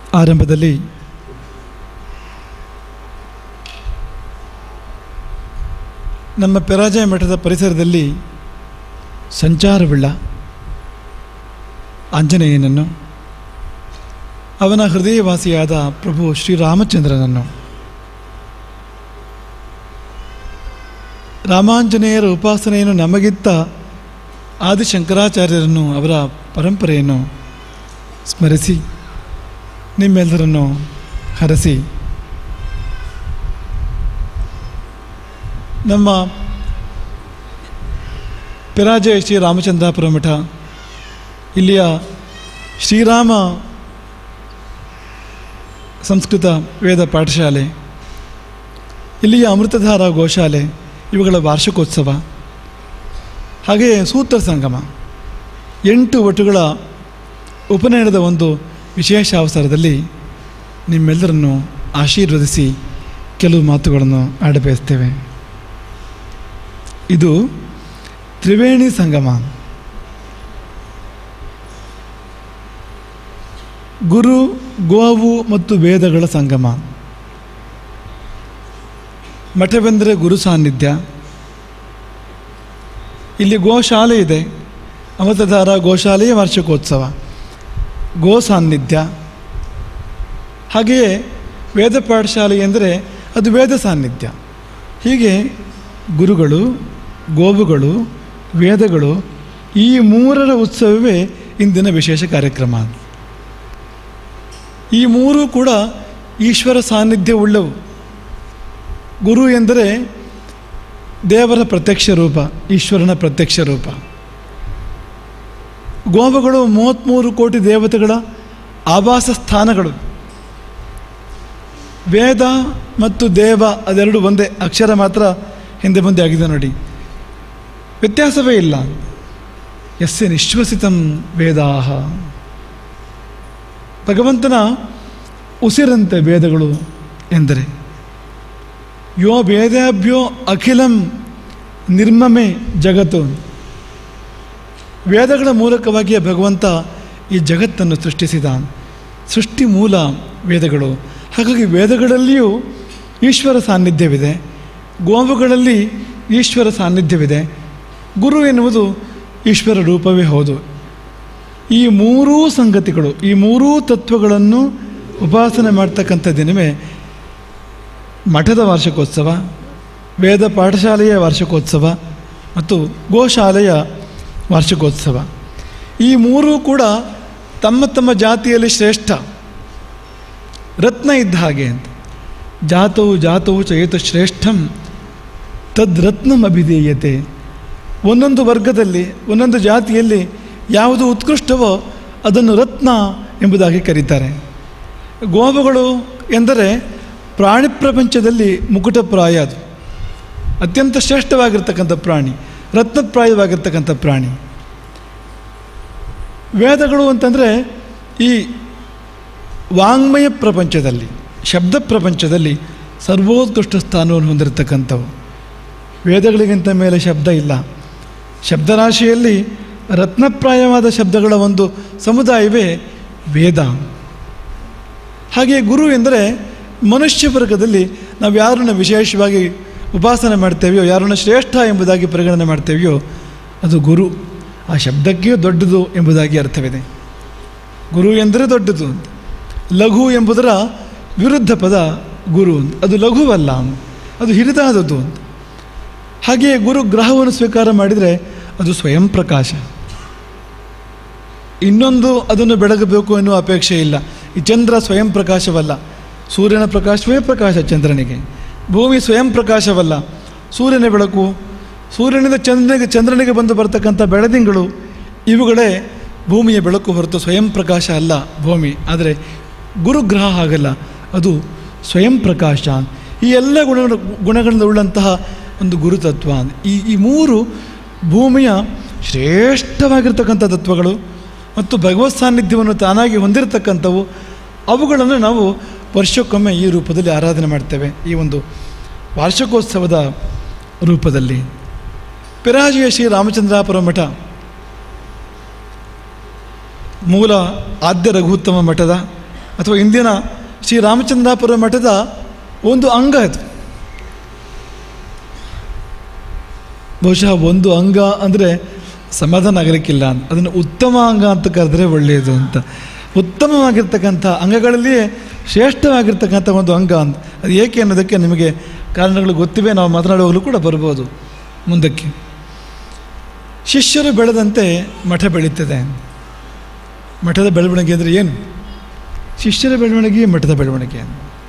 ಆರಂಭದಲ್ಲಿ ನಮ್ಮ ಪೆರಾಜಯ ಮಠದ ಪರಿಸರದಲ್ಲಿ ಸಂಚಾರವುಳ್ಳ ಆಂಜನೇಯನನ್ನು ಅವನ ಹೃದಯವಾಸಿಯಾದ ಪ್ರಭು ಶ್ರೀರಾಮಚಂದ್ರನನ್ನು ರಾಮಾಂಜನೇಯರ ಉಪಾಸನೆಯನ್ನು ನಮಗಿತ್ತ ಆದಿಶಂಕರಾಚಾರ್ಯರನ್ನು ಅವರ ಪರಂಪರೆಯನ್ನು ಸ್ಮರಿಸಿ ನಿಮ್ಮೆಲ್ಲರನ್ನು ಹರಸಿ ನಮ್ಮ ಪೆರಾಜಯ ಶ್ರೀ ರಾಮಚಂದ್ರಾಪುರ ಮಠ ಇಲ್ಲಿಯ ಶ್ರೀರಾಮ ಸಂಸ್ಕೃತ ವೇದ ಪಾಠಶಾಲೆ ಇಲ್ಲಿಯ ಅಮೃತಧಾರ ಗೋಶಾಲೆ ಇವುಗಳ ವಾರ್ಷಿಕೋತ್ಸವ ಹಾಗೆಯೇ ಸೂತ್ರ ಸಂಗಮ ಎಂಟು ಒಟ್ಟುಗಳ ಉಪನಯನದ ಒಂದು ವಿಶೇಷ ಅವಸರದಲ್ಲಿ ನಿಮ್ಮೆಲ್ಲರನ್ನು ಆಶೀರ್ವದಿಸಿ ಕೆಲವು ಮಾತುಗಳನ್ನು ಆಡಬಯಸ್ತೇವೆ ಇದು ತ್ರಿವೇಣಿ ಸಂಗಮ ಗುರು ಗೋವು ಮತ್ತು ವೇದಗಳ ಸಂಗಮ ಮಠವೆಂದರೆ ಗುರು ಸಾನ್ನಿಧ್ಯ ಇಲ್ಲಿ ಗೋಶಾಲೆ ಇದೆ ಅಮೃತಧಾರ ಗೋಶಾಲೆಯ ವಾರ್ಷಿಕೋತ್ಸವ ಗೋ ಸಾನ್ನಿಧ್ಯ ಹಾಗೆಯೇ ವೇದ ಪಾಠಶಾಲೆ ಎಂದರೆ ಅದು ವೇದ ಸಾನ್ನಿಧ್ಯ ಹೀಗೆ ಗುರುಗಳು ಗೋವುಗಳು ವೇದಗಳು ಈ ಮೂರರ ಉತ್ಸವವೇ ಇಂದಿನ ವಿಶೇಷ ಕಾರ್ಯಕ್ರಮ ಈ ಮೂರೂ ಕೂಡ ಈಶ್ವರ ಸಾನ್ನಿಧ್ಯ ಉಳ್ಳವು ಗುರು ಎಂದರೆ ದೇವರ ಪ್ರತ್ಯಕ್ಷ ರೂಪ ಈಶ್ವರನ ಪ್ರತ್ಯಕ್ಷ ರೂಪ ಗೋವುಗಳು ಮೂವತ್ತ್ಮೂರು ಕೋಟಿ ದೇವತೆಗಳ ಆವಾಸ ಸ್ಥಾನಗಳು ವೇದ ಮತ್ತು ದೇವ ಅದೆರಡು ಒಂದೇ ಅಕ್ಷರ ಮಾತ್ರ ಹಿಂದೆ ಮುಂದೆ ಆಗಿದೆ ನೋಡಿ ವ್ಯತ್ಯಾಸವೇ ಇಲ್ಲ ಎಸ್ಸೆ ನಿಶ್ವಸಿತಂ ವೇದಾಹ ಭಗವಂತನ ಉಸಿರಂತೆ ವೇದಗಳು ಎಂದರೆ ಯೋ ವೇದಾಭ್ಯೋ ಅಖಿಲಂ ನಿರ್ಮಮೆ ಜಗತ್ತು ವೇದಗಳ ಮೂಲಕವಾಗಿಯೇ ಭಗವಂತ ಈ ಜಗತ್ತನ್ನು ಸೃಷ್ಟಿಸಿದ ಸೃಷ್ಟಿ ಮೂಲ ವೇದಗಳು ಹಾಗಾಗಿ ವೇದಗಳಲ್ಲಿಯೂ ಈಶ್ವರ ಸಾನ್ನಿಧ್ಯವಿದೆ ಗೋವುಗಳಲ್ಲಿ ಈಶ್ವರ ಸಾನ್ನಿಧ್ಯವಿದೆ ಗುರು ಎನ್ನುವುದು ಈಶ್ವರ ರೂಪವೇ ಹೌದು ಈ ಮೂರೂ ಸಂಗತಿಗಳು ಈ ಮೂರೂ ತತ್ವಗಳನ್ನು ಉಪಾಸನೆ ಮಾಡ್ತಕ್ಕಂಥ ದಿನವೇ ಮಠದ ವಾರ್ಷಿಕೋತ್ಸವ ವೇದ ಪಾಠಶಾಲೆಯ ವಾರ್ಷಿಕೋತ್ಸವ ಮತ್ತು ಗೋಶಾಲೆಯ ವಾರ್ಷಿಕೋತ್ಸವ ಈ ಮೂರೂ ಕೂಡ ತಮ್ಮ ತಮ್ಮ ಜಾತಿಯಲ್ಲಿ ಶ್ರೇಷ್ಠ ರತ್ನ ಇದ್ದ ಹಾಗೆ ಅಂತ ಜಾತವು ಜಾತವು ಚೇತ ಶ್ರೇಷ್ಠಂ ತದ್ರತ್ನಂ ಅಭಿಧೇಯತೆ ಒಂದೊಂದು ವರ್ಗದಲ್ಲಿ ಒಂದೊಂದು ಜಾತಿಯಲ್ಲಿ ಯಾವುದು ಉತ್ಕೃಷ್ಟವೋ ಅದನ್ನು ರತ್ನ ಎಂಬುದಾಗಿ ಕರೀತಾರೆ ಗೋವುಗಳು ಎಂದರೆ ಪ್ರಾಣಿ ಪ್ರಪಂಚದಲ್ಲಿ ಮುಕುಟಪ್ರಾಯ ಅದು ಅತ್ಯಂತ ಶ್ರೇಷ್ಠವಾಗಿರ್ತಕ್ಕಂಥ ಪ್ರಾಣಿ ರತ್ನಪ್ರಾಯವಾಗಿರ್ತಕ್ಕಂಥ ಪ್ರಾಣಿ ವೇದಗಳು ಅಂತಂದರೆ ಈ ವಾಂಗ್ಮಯ ಪ್ರಪಂಚದಲ್ಲಿ ಶಬ್ದ ಪ್ರಪಂಚದಲ್ಲಿ ಸರ್ವೋತ್ಕೃಷ್ಟ ಸ್ಥಾನವನ್ನು ಹೊಂದಿರತಕ್ಕಂಥವು ವೇದಗಳಿಗಿಂತ ಮೇಲೆ ಶಬ್ದ ಇಲ್ಲ ಶಬ್ದರಾಶಿಯಲ್ಲಿ ರತ್ನಪ್ರಾಯವಾದ ಶಬ್ದಗಳ ಒಂದು ಸಮುದಾಯವೇ ವೇದ ಹಾಗೆ ಗುರು ಎಂದರೆ ಮನುಷ್ಯ ವರ್ಗದಲ್ಲಿ ನಾವು ಯಾರನ್ನು ವಿಶೇಷವಾಗಿ ಉಪಾಸನೆ ಮಾಡ್ತೇವೆಯೋ ಯಾರನ್ನು ಶ್ರೇಷ್ಠ ಎಂಬುದಾಗಿ ಪರಿಗಣನೆ ಮಾಡ್ತೇವೆಯೋ ಅದು ಗುರು ಆ ಶಬ್ದಕ್ಕೆ ದೊಡ್ಡದು ಎಂಬುದಾಗಿ ಅರ್ಥವಿದೆ ಗುರು ಎಂದರೆ ದೊಡ್ಡದು ಅಂತ ಲಘು ಎಂಬುದರ ವಿರುದ್ಧ ಪದ ಗುರು ಅಂತ ಅದು ಲಘುವಲ್ಲ ಅದು ಹಿರಿದಾದದ್ದು ಅಂತ ಹಾಗೆಯೇ ಗುರು ಗ್ರಹವನ್ನು ಸ್ವೀಕಾರ ಮಾಡಿದರೆ ಅದು ಸ್ವಯಂ ಪ್ರಕಾಶ ಇನ್ನೊಂದು ಅದನ್ನು ಬೆಳಗಬೇಕು ಎನ್ನುವ ಅಪೇಕ್ಷೆ ಇಲ್ಲ ಈ ಚಂದ್ರ ಸ್ವಯಂ ಪ್ರಕಾಶವಲ್ಲ ಸೂರ್ಯನ ಪ್ರಕಾಶವೇ ಪ್ರಕಾಶ ಚಂದ್ರನಿಗೆ ಭೂಮಿ ಸ್ವಯಂ ಪ್ರಕಾಶವಲ್ಲ ಸೂರ್ಯನ ಬೆಳಕು ಸೂರ್ಯನಿಂದ ಚಂದ್ರನಿಗೆ ಚಂದ್ರನಿಗೆ ಬಂದು ಬರ್ತಕ್ಕಂಥ ಬೆಳದಿಂಗಳು ಇವುಗಳೇ ಭೂಮಿಯ ಬೆಳಕು ಹೊರತು ಸ್ವಯಂ ಪ್ರಕಾಶ ಅಲ್ಲ ಭೂಮಿ ಆದರೆ ಗುರುಗ್ರಹ ಹಾಗಲ್ಲ ಅದು ಸ್ವಯಂ ಪ್ರಕಾಶ ಈ ಎಲ್ಲ ಗುಣ ಗುಣಗಳಿಂದ ಉಳ್ಳಂತಹ ಒಂದು ಗುರುತತ್ವ ಈ ಈ ಮೂರು ಭೂಮಿಯ ಶ್ರೇಷ್ಠವಾಗಿರ್ತಕ್ಕಂಥ ತತ್ವಗಳು ಮತ್ತು ಭಗವತ್ ಸಾನ್ನಿಧ್ಯವನ್ನು ತಾನಾಗಿ ಹೊಂದಿರತಕ್ಕಂಥವು ಅವುಗಳನ್ನು ನಾವು ವರ್ಷಕ್ಕೊಮ್ಮೆ ಈ ರೂಪದಲ್ಲಿ ಆರಾಧನೆ ಮಾಡ್ತೇವೆ ಈ ಒಂದು ವಾರ್ಷಿಕೋತ್ಸವದ ರೂಪದಲ್ಲಿ ಪಿರಾಜಿಯ ಶ್ರೀ ರಾಮಚಂದ್ರಾಪುರ ಮಠ ಮೂಲ ಆದ್ಯ ರಘುತ್ತಮ ಮಠದ ಅಥವಾ ಇಂದಿನ ಶ್ರೀ ರಾಮಚಂದ್ರಾಪುರ ಮಠದ ಒಂದು ಅಂಗ ಅದು ಬಹುಶಃ ಒಂದು ಅಂಗ ಅಂದರೆ ಸಮಾಧಾನ ಆಗಲಿಕ್ಕಿಲ್ಲ ಅಂತ ಅದನ್ನು ಉತ್ತಮ ಅಂಗ ಅಂತ ಕರೆದ್ರೆ ಒಳ್ಳೆಯದು ಅಂತ ಉತ್ತಮವಾಗಿರ್ತಕ್ಕಂಥ ಅಂಗಗಳಲ್ಲಿಯೇ ಶ್ರೇಷ್ಠವಾಗಿರ್ತಕ್ಕಂಥ ಒಂದು ಅಂಗ ಅಂತ ಅದು ಏಕೆ ಅನ್ನೋದಕ್ಕೆ ನಿಮಗೆ ಕಾರಣಗಳು ಗೊತ್ತಿವೆ ನಾವು ಮಾತನಾಡುವಾಗಲೂ ಕೂಡ ಬರ್ಬೋದು ಮುಂದಕ್ಕೆ ಶಿಷ್ಯರು ಬೆಳೆದಂತೆ ಮಠ ಬೆಳೀತದೆ ಮಠದ ಬೆಳವಣಿಗೆ ಅಂದರೆ ಏನು ಶಿಷ್ಯರ ಬೆಳವಣಿಗೆ ಮಠದ ಬೆಳವಣಿಗೆ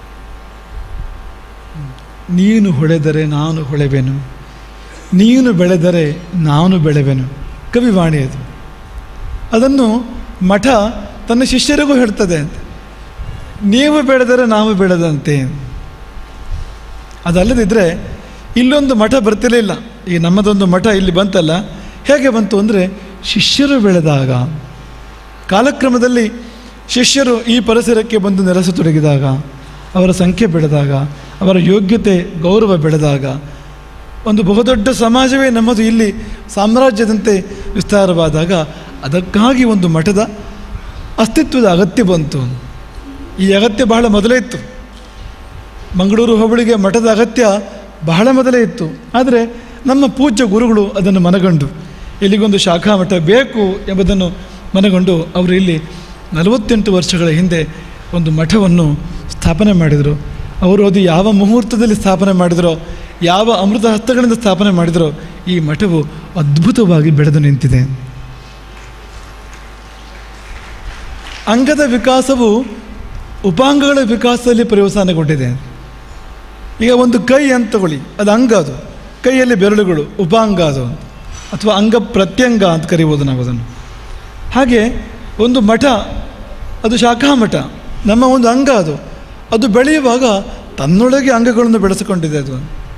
ನೀನು ಹೊಳೆದರೆ ನಾನು ಹೊಳೆವೆನು ನೀನು ಬೆಳೆದರೆ ನಾನು ಬೆಳೆವೆನು ಕವಿವಾಣಿ ಅದು ಅದನ್ನು ಮಠ ತನ್ನ ಶಿಷ್ಯರಿಗೂ ಹೇಳ್ತದೆ ಅಂತ ನೀವು ಬೆಳೆದರೆ ನಾವು ಬೆಳೆದಂತೆ ಅದಲ್ಲದಿದ್ದರೆ ಇಲ್ಲೊಂದು ಮಠ ಬರ್ತಿರಲಿಲ್ಲ ಈ ನಮ್ಮದೊಂದು ಮಠ ಇಲ್ಲಿ ಬಂತಲ್ಲ ಹೇಗೆ ಬಂತು ಅಂದರೆ ಶಿಷ್ಯರು ಬೆಳೆದಾಗ ಕಾಲಕ್ರಮದಲ್ಲಿ ಶಿಷ್ಯರು ಈ ಪರಿಸರಕ್ಕೆ ಬಂದು ನೆಲೆಸತೊಡಗಿದಾಗ ಅವರ ಸಂಖ್ಯೆ ಬೆಳೆದಾಗ ಅವರ ಯೋಗ್ಯತೆ ಗೌರವ ಬೆಳೆದಾಗ ಒಂದು ಬಹುದೊಡ್ಡ ಸಮಾಜವೇ ನಮ್ಮದು ಇಲ್ಲಿ ಸಾಮ್ರಾಜ್ಯದಂತೆ ವಿಸ್ತಾರವಾದಾಗ ಅದಕ್ಕಾಗಿ ಒಂದು ಮಠದ ಅಸ್ತಿತ್ವದ ಅಗತ್ಯ ಬಂತು ಈ ಅಗತ್ಯ ಬಹಳ ಮೊದಲೇ ಇತ್ತು ಮಂಗಳೂರು ಹೋಬಳಿಗೆ ಮಠದ ಅಗತ್ಯ ಬಹಳ ಮೊದಲೇ ಇತ್ತು ಆದರೆ ನಮ್ಮ ಪೂಜ್ಯ ಗುರುಗಳು ಅದನ್ನು ಮನಗಂಡು ಇಲ್ಲಿಗೊಂದು ಶಾಖಾ ಮಠ ಬೇಕು ಎಂಬುದನ್ನು ಮನಗೊಂಡು ಅವರು ಇಲ್ಲಿ ನಲವತ್ತೆಂಟು ವರ್ಷಗಳ ಹಿಂದೆ ಒಂದು ಮಠವನ್ನು ಸ್ಥಾಪನೆ ಮಾಡಿದರು ಅವರು ಅದು ಯಾವ ಮುಹೂರ್ತದಲ್ಲಿ ಸ್ಥಾಪನೆ ಮಾಡಿದರೋ ಯಾವ ಅಮೃತ ಹಸ್ತಗಳಿಂದ ಸ್ಥಾಪನೆ ಮಾಡಿದರೋ ಈ ಮಠವು ಅದ್ಭುತವಾಗಿ ಬೆಳೆದು ನಿಂತಿದೆ ಅಂಗದ ವಿಕಾಸವು ಉಪಾಂಗಗಳ ವಿಕಾಸದಲ್ಲಿ ಪರ್ಯವಸಾನಗೊಂಡಿದೆ ಈಗ ಒಂದು ಕೈ ಅಂತ ತಗೊಳ್ಳಿ ಅದು ಅಂಗ ಅದು ಕೈಯಲ್ಲಿ ಬೆರಳುಗಳು ಉಪಾಂಗ ಅದು ಅಥವಾ ಅಂಗ ಪ್ರತ್ಯಂಗ ಅಂತ ಕರಿಬೋದು ನಾವು ಅದನ್ನು ಹಾಗೆ ಒಂದು ಮಠ ಅದು ಶಾಖಾ ಮಠ ನಮ್ಮ ಒಂದು ಅಂಗ ಅದು ಅದು ಬೆಳೆಯುವಾಗ ತನ್ನೊಳಗೆ ಅಂಗಗಳನ್ನು ಬೆಳೆಸಿಕೊಂಡಿದೆ ಅದು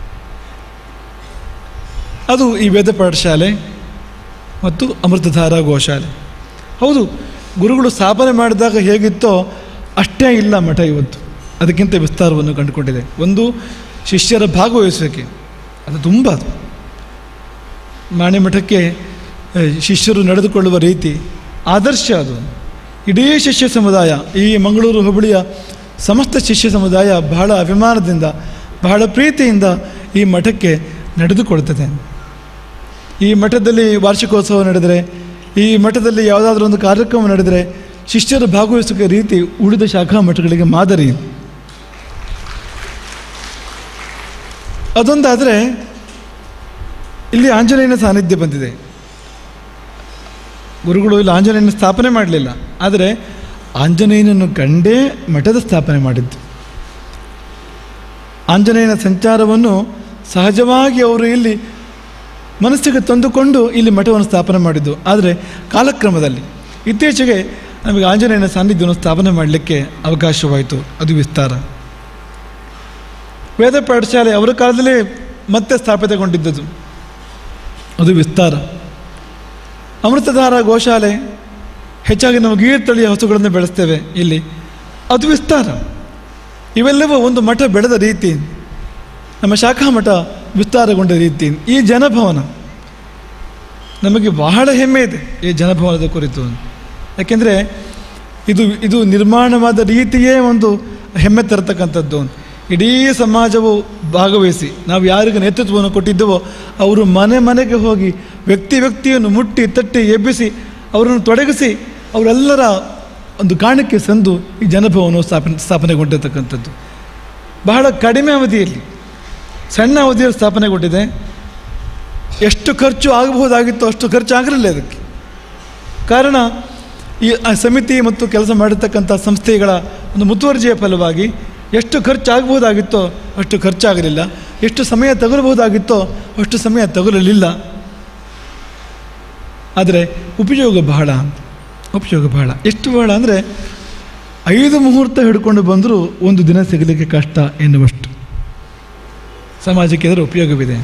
ಅದು ಈ ವೇದ ಪಾಠಶಾಲೆ ಮತ್ತು ಅಮೃತಧಾರ ಗೋಶಾಲೆ ಹೌದು ಗುರುಗಳು ಸ್ಥಾಪನೆ ಮಾಡಿದಾಗ ಹೇಗಿತ್ತೋ ಅಷ್ಟೇ ಇಲ್ಲ ಮಠ ಇವತ್ತು ಅದಕ್ಕಿಂತ ವಿಸ್ತಾರವನ್ನು ಕಂಡುಕೊಂಡಿದೆ ಒಂದು ಶಿಷ್ಯರ ಭಾಗವಹಿಸುವಿಕೆ ಅದು ತುಂಬ ಅದು ಮಾಣೆ ಮಠಕ್ಕೆ ಆ, ಶಿಷ್ಯರು ನಡೆದುಕೊಳ್ಳುವ ರೀತಿ ಆದರ್ಶ ಅದು ಇಡೀ ಶಿಷ್ಯ ಸಮುದಾಯ ಈ ಮಂಗಳೂರು ಹೋಬಳಿಯ ಸಮಸ್ತ ಶಿಷ್ಯ ಸಮುದಾಯ ಬಹಳ ಅಭಿಮಾನದಿಂದ ಬಹಳ ಪ್ರೀತಿಯಿಂದ ಈ ಮಠಕ್ಕೆ ನಡೆದುಕೊಳ್ತದೆ ಈ ಮಠದಲ್ಲಿ ವಾರ್ಷಿಕೋತ್ಸವ ನಡೆದರೆ ಈ ಮಠದಲ್ಲಿ ಯಾವುದಾದ್ರೂ ಒಂದು ಕಾರ್ಯಕ್ರಮ ನಡೆದರೆ ಶಿಷ್ಯರು ಭಾಗವಹಿಸುವ ರೀತಿ ಉಳಿದ ಶಾಖಾ ಮಠಗಳಿಗೆ ಮಾದರಿ ಅದೊಂದಾದರೆ ಇಲ್ಲಿ ಆಂಜನೇಯನ ಸಾನ್ನಿಧ್ಯ ಬಂದಿದೆ ಗುರುಗಳು ಇಲ್ಲಿ ಆಂಜನೇಯನ ಸ್ಥಾಪನೆ ಮಾಡಲಿಲ್ಲ ಆದರೆ ಆಂಜನೇಯನನ್ನು ಕಂಡೇ ಮಠದ ಸ್ಥಾಪನೆ ಮಾಡಿದ್ದು ಆಂಜನೇಯನ ಸಂಚಾರವನ್ನು ಸಹಜವಾಗಿ ಅವರು ಇಲ್ಲಿ ಮನಸ್ಸಿಗೆ ತಂದುಕೊಂಡು ಇಲ್ಲಿ ಮಠವನ್ನು ಸ್ಥಾಪನೆ ಮಾಡಿದ್ದು ಆದರೆ ಕಾಲಕ್ರಮದಲ್ಲಿ ಇತ್ತೀಚೆಗೆ ನಮಗೆ ಆಂಜನೇಯನ ಸಾನ್ನಿಧ್ಯವನ್ನು ಸ್ಥಾಪನೆ ಮಾಡಲಿಕ್ಕೆ ಅವಕಾಶವಾಯಿತು ಅದು ವಿಸ್ತಾರ ವೇದ ಪಾಠಶಾಲೆ ಅವರ ಕಾಲದಲ್ಲೇ ಮತ್ತೆ ಸ್ಥಾಪಿತಗೊಂಡಿದ್ದದು ಅದು ವಿಸ್ತಾರ ಅಮೃತಧಾರ ಗೋಶಾಲೆ ಹೆಚ್ಚಾಗಿ ನಾವು ಗೀರ್ ತಳಿಯ ಹಸುಗಳನ್ನು ಬೆಳೆಸ್ತೇವೆ ಇಲ್ಲಿ ಅದು ವಿಸ್ತಾರ ಇವೆಲ್ಲವೂ ಒಂದು ಮಠ ಬೆಳೆದ ರೀತಿ ನಮ್ಮ ಶಾಖಾ ಮಠ ವಿಸ್ತಾರಗೊಂಡ ರೀತಿ ಈ ಜನಭವನ ನಮಗೆ ಬಹಳ ಹೆಮ್ಮೆ ಇದೆ ಈ ಜನಭವನದ ಕುರಿತು ಯಾಕೆಂದರೆ ಇದು ಇದು ನಿರ್ಮಾಣವಾದ ರೀತಿಯೇ ಒಂದು ಹೆಮ್ಮೆ ತರತಕ್ಕಂಥದ್ದು ಇಡೀ ಸಮಾಜವು ಭಾಗವಹಿಸಿ ನಾವು ಯಾರಿಗೆ ನೇತೃತ್ವವನ್ನು ಕೊಟ್ಟಿದ್ದವೋ ಅವರು ಮನೆ ಮನೆಗೆ ಹೋಗಿ ವ್ಯಕ್ತಿ ವ್ಯಕ್ತಿಯನ್ನು ಮುಟ್ಟಿ ತಟ್ಟಿ ಎಬ್ಬಿಸಿ ಅವರನ್ನು ತೊಡಗಿಸಿ ಅವರೆಲ್ಲರ ಒಂದು ಕಾಣಿಕೆ ಸಂದು ಈ ಜನಭವನವು ಸ್ಥಾಪನೆ ಸ್ಥಾಪನೆಗೊಂಡಿರ್ತಕ್ಕಂಥದ್ದು ಬಹಳ ಕಡಿಮೆ ಅವಧಿಯಲ್ಲಿ ಸಣ್ಣ ಅವಧಿಯಲ್ಲಿ ಸ್ಥಾಪನೆಗೊಂಡಿದೆ ಎಷ್ಟು ಖರ್ಚು ಆಗಬಹುದಾಗಿತ್ತೋ ಅಷ್ಟು ಖರ್ಚು ಆಗಿರಲಿಲ್ಲ ಅದಕ್ಕೆ ಕಾರಣ ಈ ಆ ಸಮಿತಿ ಮತ್ತು ಕೆಲಸ ಮಾಡಿರ್ತಕ್ಕಂಥ ಸಂಸ್ಥೆಗಳ ಒಂದು ಮುತುವರ್ಜಿಯ ಫಲವಾಗಿ ಎಷ್ಟು ಖರ್ಚು ಆಗಬಹುದಾಗಿತ್ತೋ ಅಷ್ಟು ಖರ್ಚಾಗಲಿಲ್ಲ ಎಷ್ಟು ಸಮಯ ತಗೊಳ್ಬಹುದಾಗಿತ್ತೋ ಅಷ್ಟು ಸಮಯ ತಗೊಳ್ಳಲಿಲ್ಲ ಆದರೆ ಉಪಯೋಗ ಬಹಳ ಉಪಯೋಗ ಬಹಳ ಎಷ್ಟು ಬಹಳ ಅಂದರೆ ಐದು ಮುಹೂರ್ತ ಹಿಡ್ಕೊಂಡು ಬಂದರೂ ಒಂದು ದಿನ ಸಿಗಲಿಕ್ಕೆ ಕಷ್ಟ ಎನ್ನುವಷ್ಟು ಸಮಾಜಕ್ಕೆ ಇದರ ಉಪಯೋಗವಿದೆ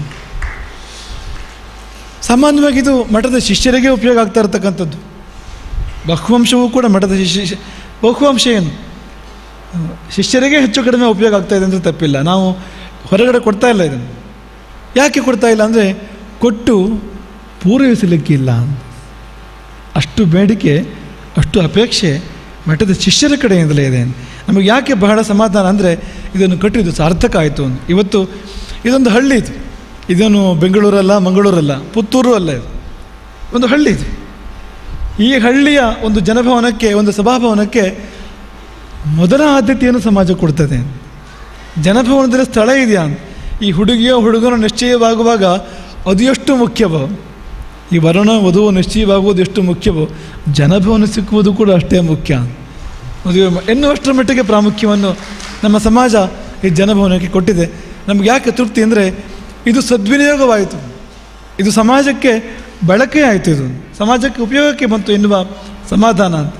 ಸಾಮಾನ್ಯವಾಗಿ ಇದು ಮಠದ ಶಿಷ್ಯರಿಗೆ ಉಪಯೋಗ ಆಗ್ತಾ ಇರತಕ್ಕಂಥದ್ದು ಬಹುವಂಶವೂ ಕೂಡ ಮಠದ ಶಿಷ್ಯ ಬಹುವಂಶ ಏನು ಶಿಷ್ಯರಿಗೆ ಹೆಚ್ಚು ಕಡಿಮೆ ಉಪಯೋಗ ಆಗ್ತಾ ಇದೆ ಅಂದರೆ ತಪ್ಪಿಲ್ಲ ನಾವು ಹೊರಗಡೆ ಕೊಡ್ತಾ ಇಲ್ಲ ಇದನ್ನು ಯಾಕೆ ಕೊಡ್ತಾ ಇಲ್ಲ ಅಂದರೆ ಕೊಟ್ಟು ಪೂರೈಸಲಿಕ್ಕಿಲ್ಲ ಅಷ್ಟು ಬೇಡಿಕೆ ಅಷ್ಟು ಅಪೇಕ್ಷೆ ಮಠದ ಶಿಷ್ಯರ ಕಡೆಯಿಂದಲೇ ಇದೆ ನಮಗೆ ಯಾಕೆ ಬಹಳ ಸಮಾಧಾನ ಅಂದರೆ ಇದನ್ನು ಕಟ್ಟಿದ್ದು ಸಾರ್ಥಕ ಆಯಿತು ಅಂತ ಇವತ್ತು ಇದೊಂದು ಹಳ್ಳಿ ಇದು ಇದನ್ನು ಬೆಂಗಳೂರಲ್ಲ ಮಂಗಳೂರಲ್ಲ ಪುತ್ತೂರು ಅಲ್ಲ ಇದು ಒಂದು ಹಳ್ಳಿ ಇದು ಈ ಹಳ್ಳಿಯ ಒಂದು ಜನಭವನಕ್ಕೆ ಒಂದು ಸಭಾಭವನಕ್ಕೆ ಮೊದಲ ಆದ್ಯತೆಯನ್ನು ಸಮಾಜ ಕೊಡ್ತದೆ ಜನಭವನದಲ್ಲಿ ಸ್ಥಳ ಇದೆಯಾ ಈ ಹುಡುಗಿಯೋ ಹುಡುಗನೋ ನಿಶ್ಚಯವಾಗುವಾಗ ಅದು ಎಷ್ಟು ಮುಖ್ಯವೋ ಈ ವರುಣ ವಧುವು ನಿಶ್ಚಯವಾಗುವುದು ಎಷ್ಟು ಮುಖ್ಯವೋ ಜನಭವನ ಸಿಕ್ಕುವುದು ಕೂಡ ಅಷ್ಟೇ ಮುಖ್ಯ ಮದುವೆ ಮ- ಎನ್ನುವಷ್ಟರ ಮಟ್ಟಿಗೆ ಪ್ರಾಮುಖ್ಯವನ್ನು ನಮ್ಮ ಸಮಾಜ ಈ ಜನಭವನಕ್ಕೆ ಕೊಟ್ಟಿದೆ ನಮ್ಗೆ ಯಾಕೆ ತೃಪ್ತಿ ಅಂದರೆ ಇದು ಸದ್ವಿನಿಯೋಗವಾಯಿತು ಇದು ಸಮಾಜಕ್ಕೆ ಬಳಕೆ ಆಯಿತು ಇದು ಸಮಾಜಕ್ಕೆ ಉಪಯೋಗಕ್ಕೆ ಬಂತು ಎನ್ನುವ ಸಮಾಧಾನ ಅಂತ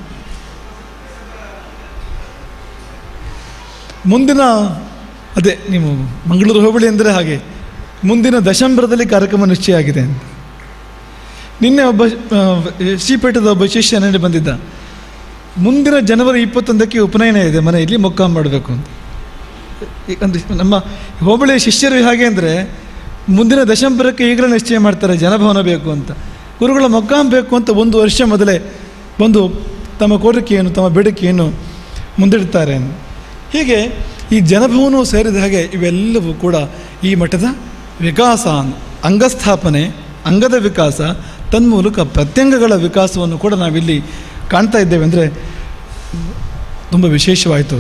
ಮುಂದಿನ ಅದೇ ನೀವು ಮಂಗಳೂರು ಹೋಬಳಿ ಅಂದರೆ ಹಾಗೆ ಮುಂದಿನ ದಶಂಬರದಲ್ಲಿ ಕಾರ್ಯಕ್ರಮ ನಿಶ್ಚಯ ಆಗಿದೆ ಅಂತ ನಿನ್ನೆ ಒಬ್ಬ ಆ, ಶ್ರೀಪೇಟದ ಒಬ್ಬ ಶಿಷ್ಯ ನೆನೆ ಬಂದಿದ್ದ ಮುಂದಿನ ಜನವರಿ ಇಪ್ಪತ್ತೊಂದಕ್ಕೆ ಉಪನಯನ ಇದೆ ಮನೆಯಲ್ಲಿ ಮೊಕ್ಕಾಂ ಮಾಡಬೇಕು ಅಂತ ಈ ಒಂದು ನಮ್ಮ ಹೋಬಳಿಯ ಶಿಷ್ಯರು ಹಾಗೆ ಅಂದರೆ ಮುಂದಿನ ದಶಂಬರಕ್ಕೆ ಈಗಲೇ ನಿಶ್ಚಯ ಮಾಡ್ತಾರೆ ಜನಭವನ ಬೇಕು ಅಂತ ಗುರುಗಳ ಮೊಕ್ಕಾಂ ಬೇಕು ಅಂತ ಒಂದು ವರ್ಷ ಮೊದಲೇ ಬಂದು ತಮ್ಮ ಕೋರಿಕೆಯನ್ನು ತಮ್ಮ ಬೇಡಿಕೆಯನ್ನು ಮುಂದಿಡ್ತಾರೆ ಹೀಗೆ ಈ ಜನಭವನವು ಸೇರಿದ ಹಾಗೆ ಇವೆಲ್ಲವೂ ಕೂಡ ಈ ಮಠದ ವಿಕಾಸ ಅಂಗಸ್ಥಾಪನೆ ಅಂಗದ ವಿಕಾಸ ತನ್ಮೂಲಕ ಪ್ರತ್ಯಂಗಗಳ ವಿಕಾಸವನ್ನು ಕೂಡ ನಾವಿಲ್ಲಿ ಕಾಣ್ತಾ ಇದ್ದೇವೆ ಅಂದರೆ ತುಂಬ ವಿಶೇಷವಾಯಿತು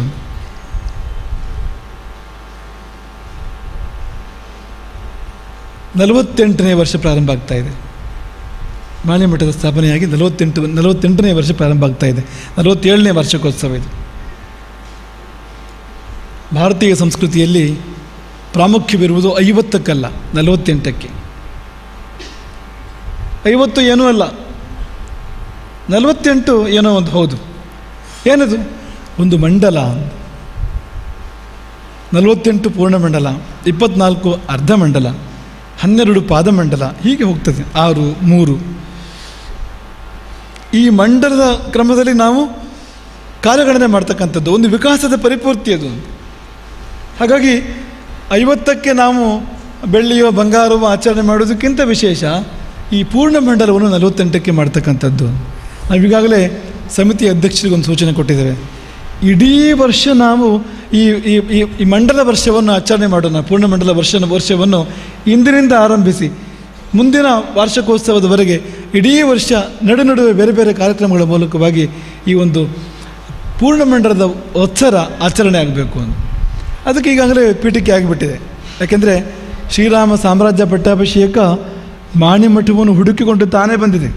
ನಲವತ್ತೆಂಟನೇ ವರ್ಷ ಪ್ರಾರಂಭ ಆಗ್ತಾ ಇದೆ ಮಾನ್ಯ ಮಠದ ಸ್ಥಾಪನೆಯಾಗಿ ನಲವತ್ತೆಂಟು ನಲವತ್ತೆಂಟನೇ ವರ್ಷ ಪ್ರಾರಂಭ ಆಗ್ತಾ ಇದೆ ನಲವತ್ತೇಳನೇ ವಾರ್ಷಿಕೋತ್ಸವ ಇದು ಭಾರತೀಯ ಸಂಸ್ಕೃತಿಯಲ್ಲಿ ಪ್ರಾಮುಖ್ಯವಿರುವುದು ಐವತ್ತಕ್ಕಲ್ಲ ನಲವತ್ತೆಂಟಕ್ಕೆ ಐವತ್ತು ಏನೂ ಅಲ್ಲ ನಲವತ್ತೆಂಟು ಏನೋ ಒಂದು ಹೌದು ಏನದು ಒಂದು ಮಂಡಲ ನಲವತ್ತೆಂಟು ಪೂರ್ಣಮಂಡಲ ಇಪ್ಪತ್ನಾಲ್ಕು ಅರ್ಧ ಮಂಡಲ ಹನ್ನೆರಡು ಪಾದಮಂಡಲ ಹೀಗೆ ಹೋಗ್ತದೆ ಆರು ಮೂರು ಈ ಮಂಡಲದ ಕ್ರಮದಲ್ಲಿ ನಾವು ಕಾರ್ಯಗಣನೆ ಮಾಡ್ತಕ್ಕಂಥದ್ದು ಒಂದು ವಿಕಾಸದ ಪರಿಪೂರ್ತಿ ಅದು ಹಾಗಾಗಿ ಐವತ್ತಕ್ಕೆ ನಾವು ಬೆಳ್ಳಿಯೋ ಬಂಗಾರವೋ ಆಚರಣೆ ಮಾಡೋದಕ್ಕಿಂತ ವಿಶೇಷ ಈ ಪೂರ್ಣ ಮಂಡಲವನ್ನು ನಲವತ್ತೆಂಟಕ್ಕೆ ಮಾಡ್ತಕ್ಕಂಥದ್ದು ನಾವೀಗಾಗಲೇ ಸಮಿತಿ ಅಧ್ಯಕ್ಷರಿಗೆ ಒಂದು ಸೂಚನೆ ಕೊಟ್ಟಿದ್ದೇವೆ ಇಡೀ ವರ್ಷ ನಾವು ಈ ಈ ಈ- ಈ ಮಂಡಲ ವರ್ಷವನ್ನು ಆಚರಣೆ ಮಾಡೋಣ ಪೂರ್ಣ ಮಂಡಲ ವರ್ಷ ವರ್ಷವನ್ನು ಇಂದಿನಿಂದ ಆರಂಭಿಸಿ ಮುಂದಿನ ವಾರ್ಷಿಕೋತ್ಸವದವರೆಗೆ ಇಡೀ ವರ್ಷ ನಡು ನಡುವೆ ಬೇರೆ ಬೇರೆ ಕಾರ್ಯಕ್ರಮಗಳ ಮೂಲಕವಾಗಿ ಈ ಒಂದು ಪೂರ್ಣಮಂಡಲದ ಉತ್ಸರ ಆಚರಣೆ ಆಗಬೇಕು ಅಂತ ಅದಕ್ಕೆ ಈಗಾಗಲೇ ಪೀಠಿಕೆ ಆಗಿಬಿಟ್ಟಿದೆ ಯಾಕೆಂದರೆ ಶ್ರೀರಾಮ ಸಾಮ್ರಾಜ್ಯ ಪಟ್ಟಾಭಿಷೇಕ ಮಾಣಿಮಠವನ್ನು ಹುಡುಕಿಕೊಂಡು ತಾನೇ ಬಂದಿದೆ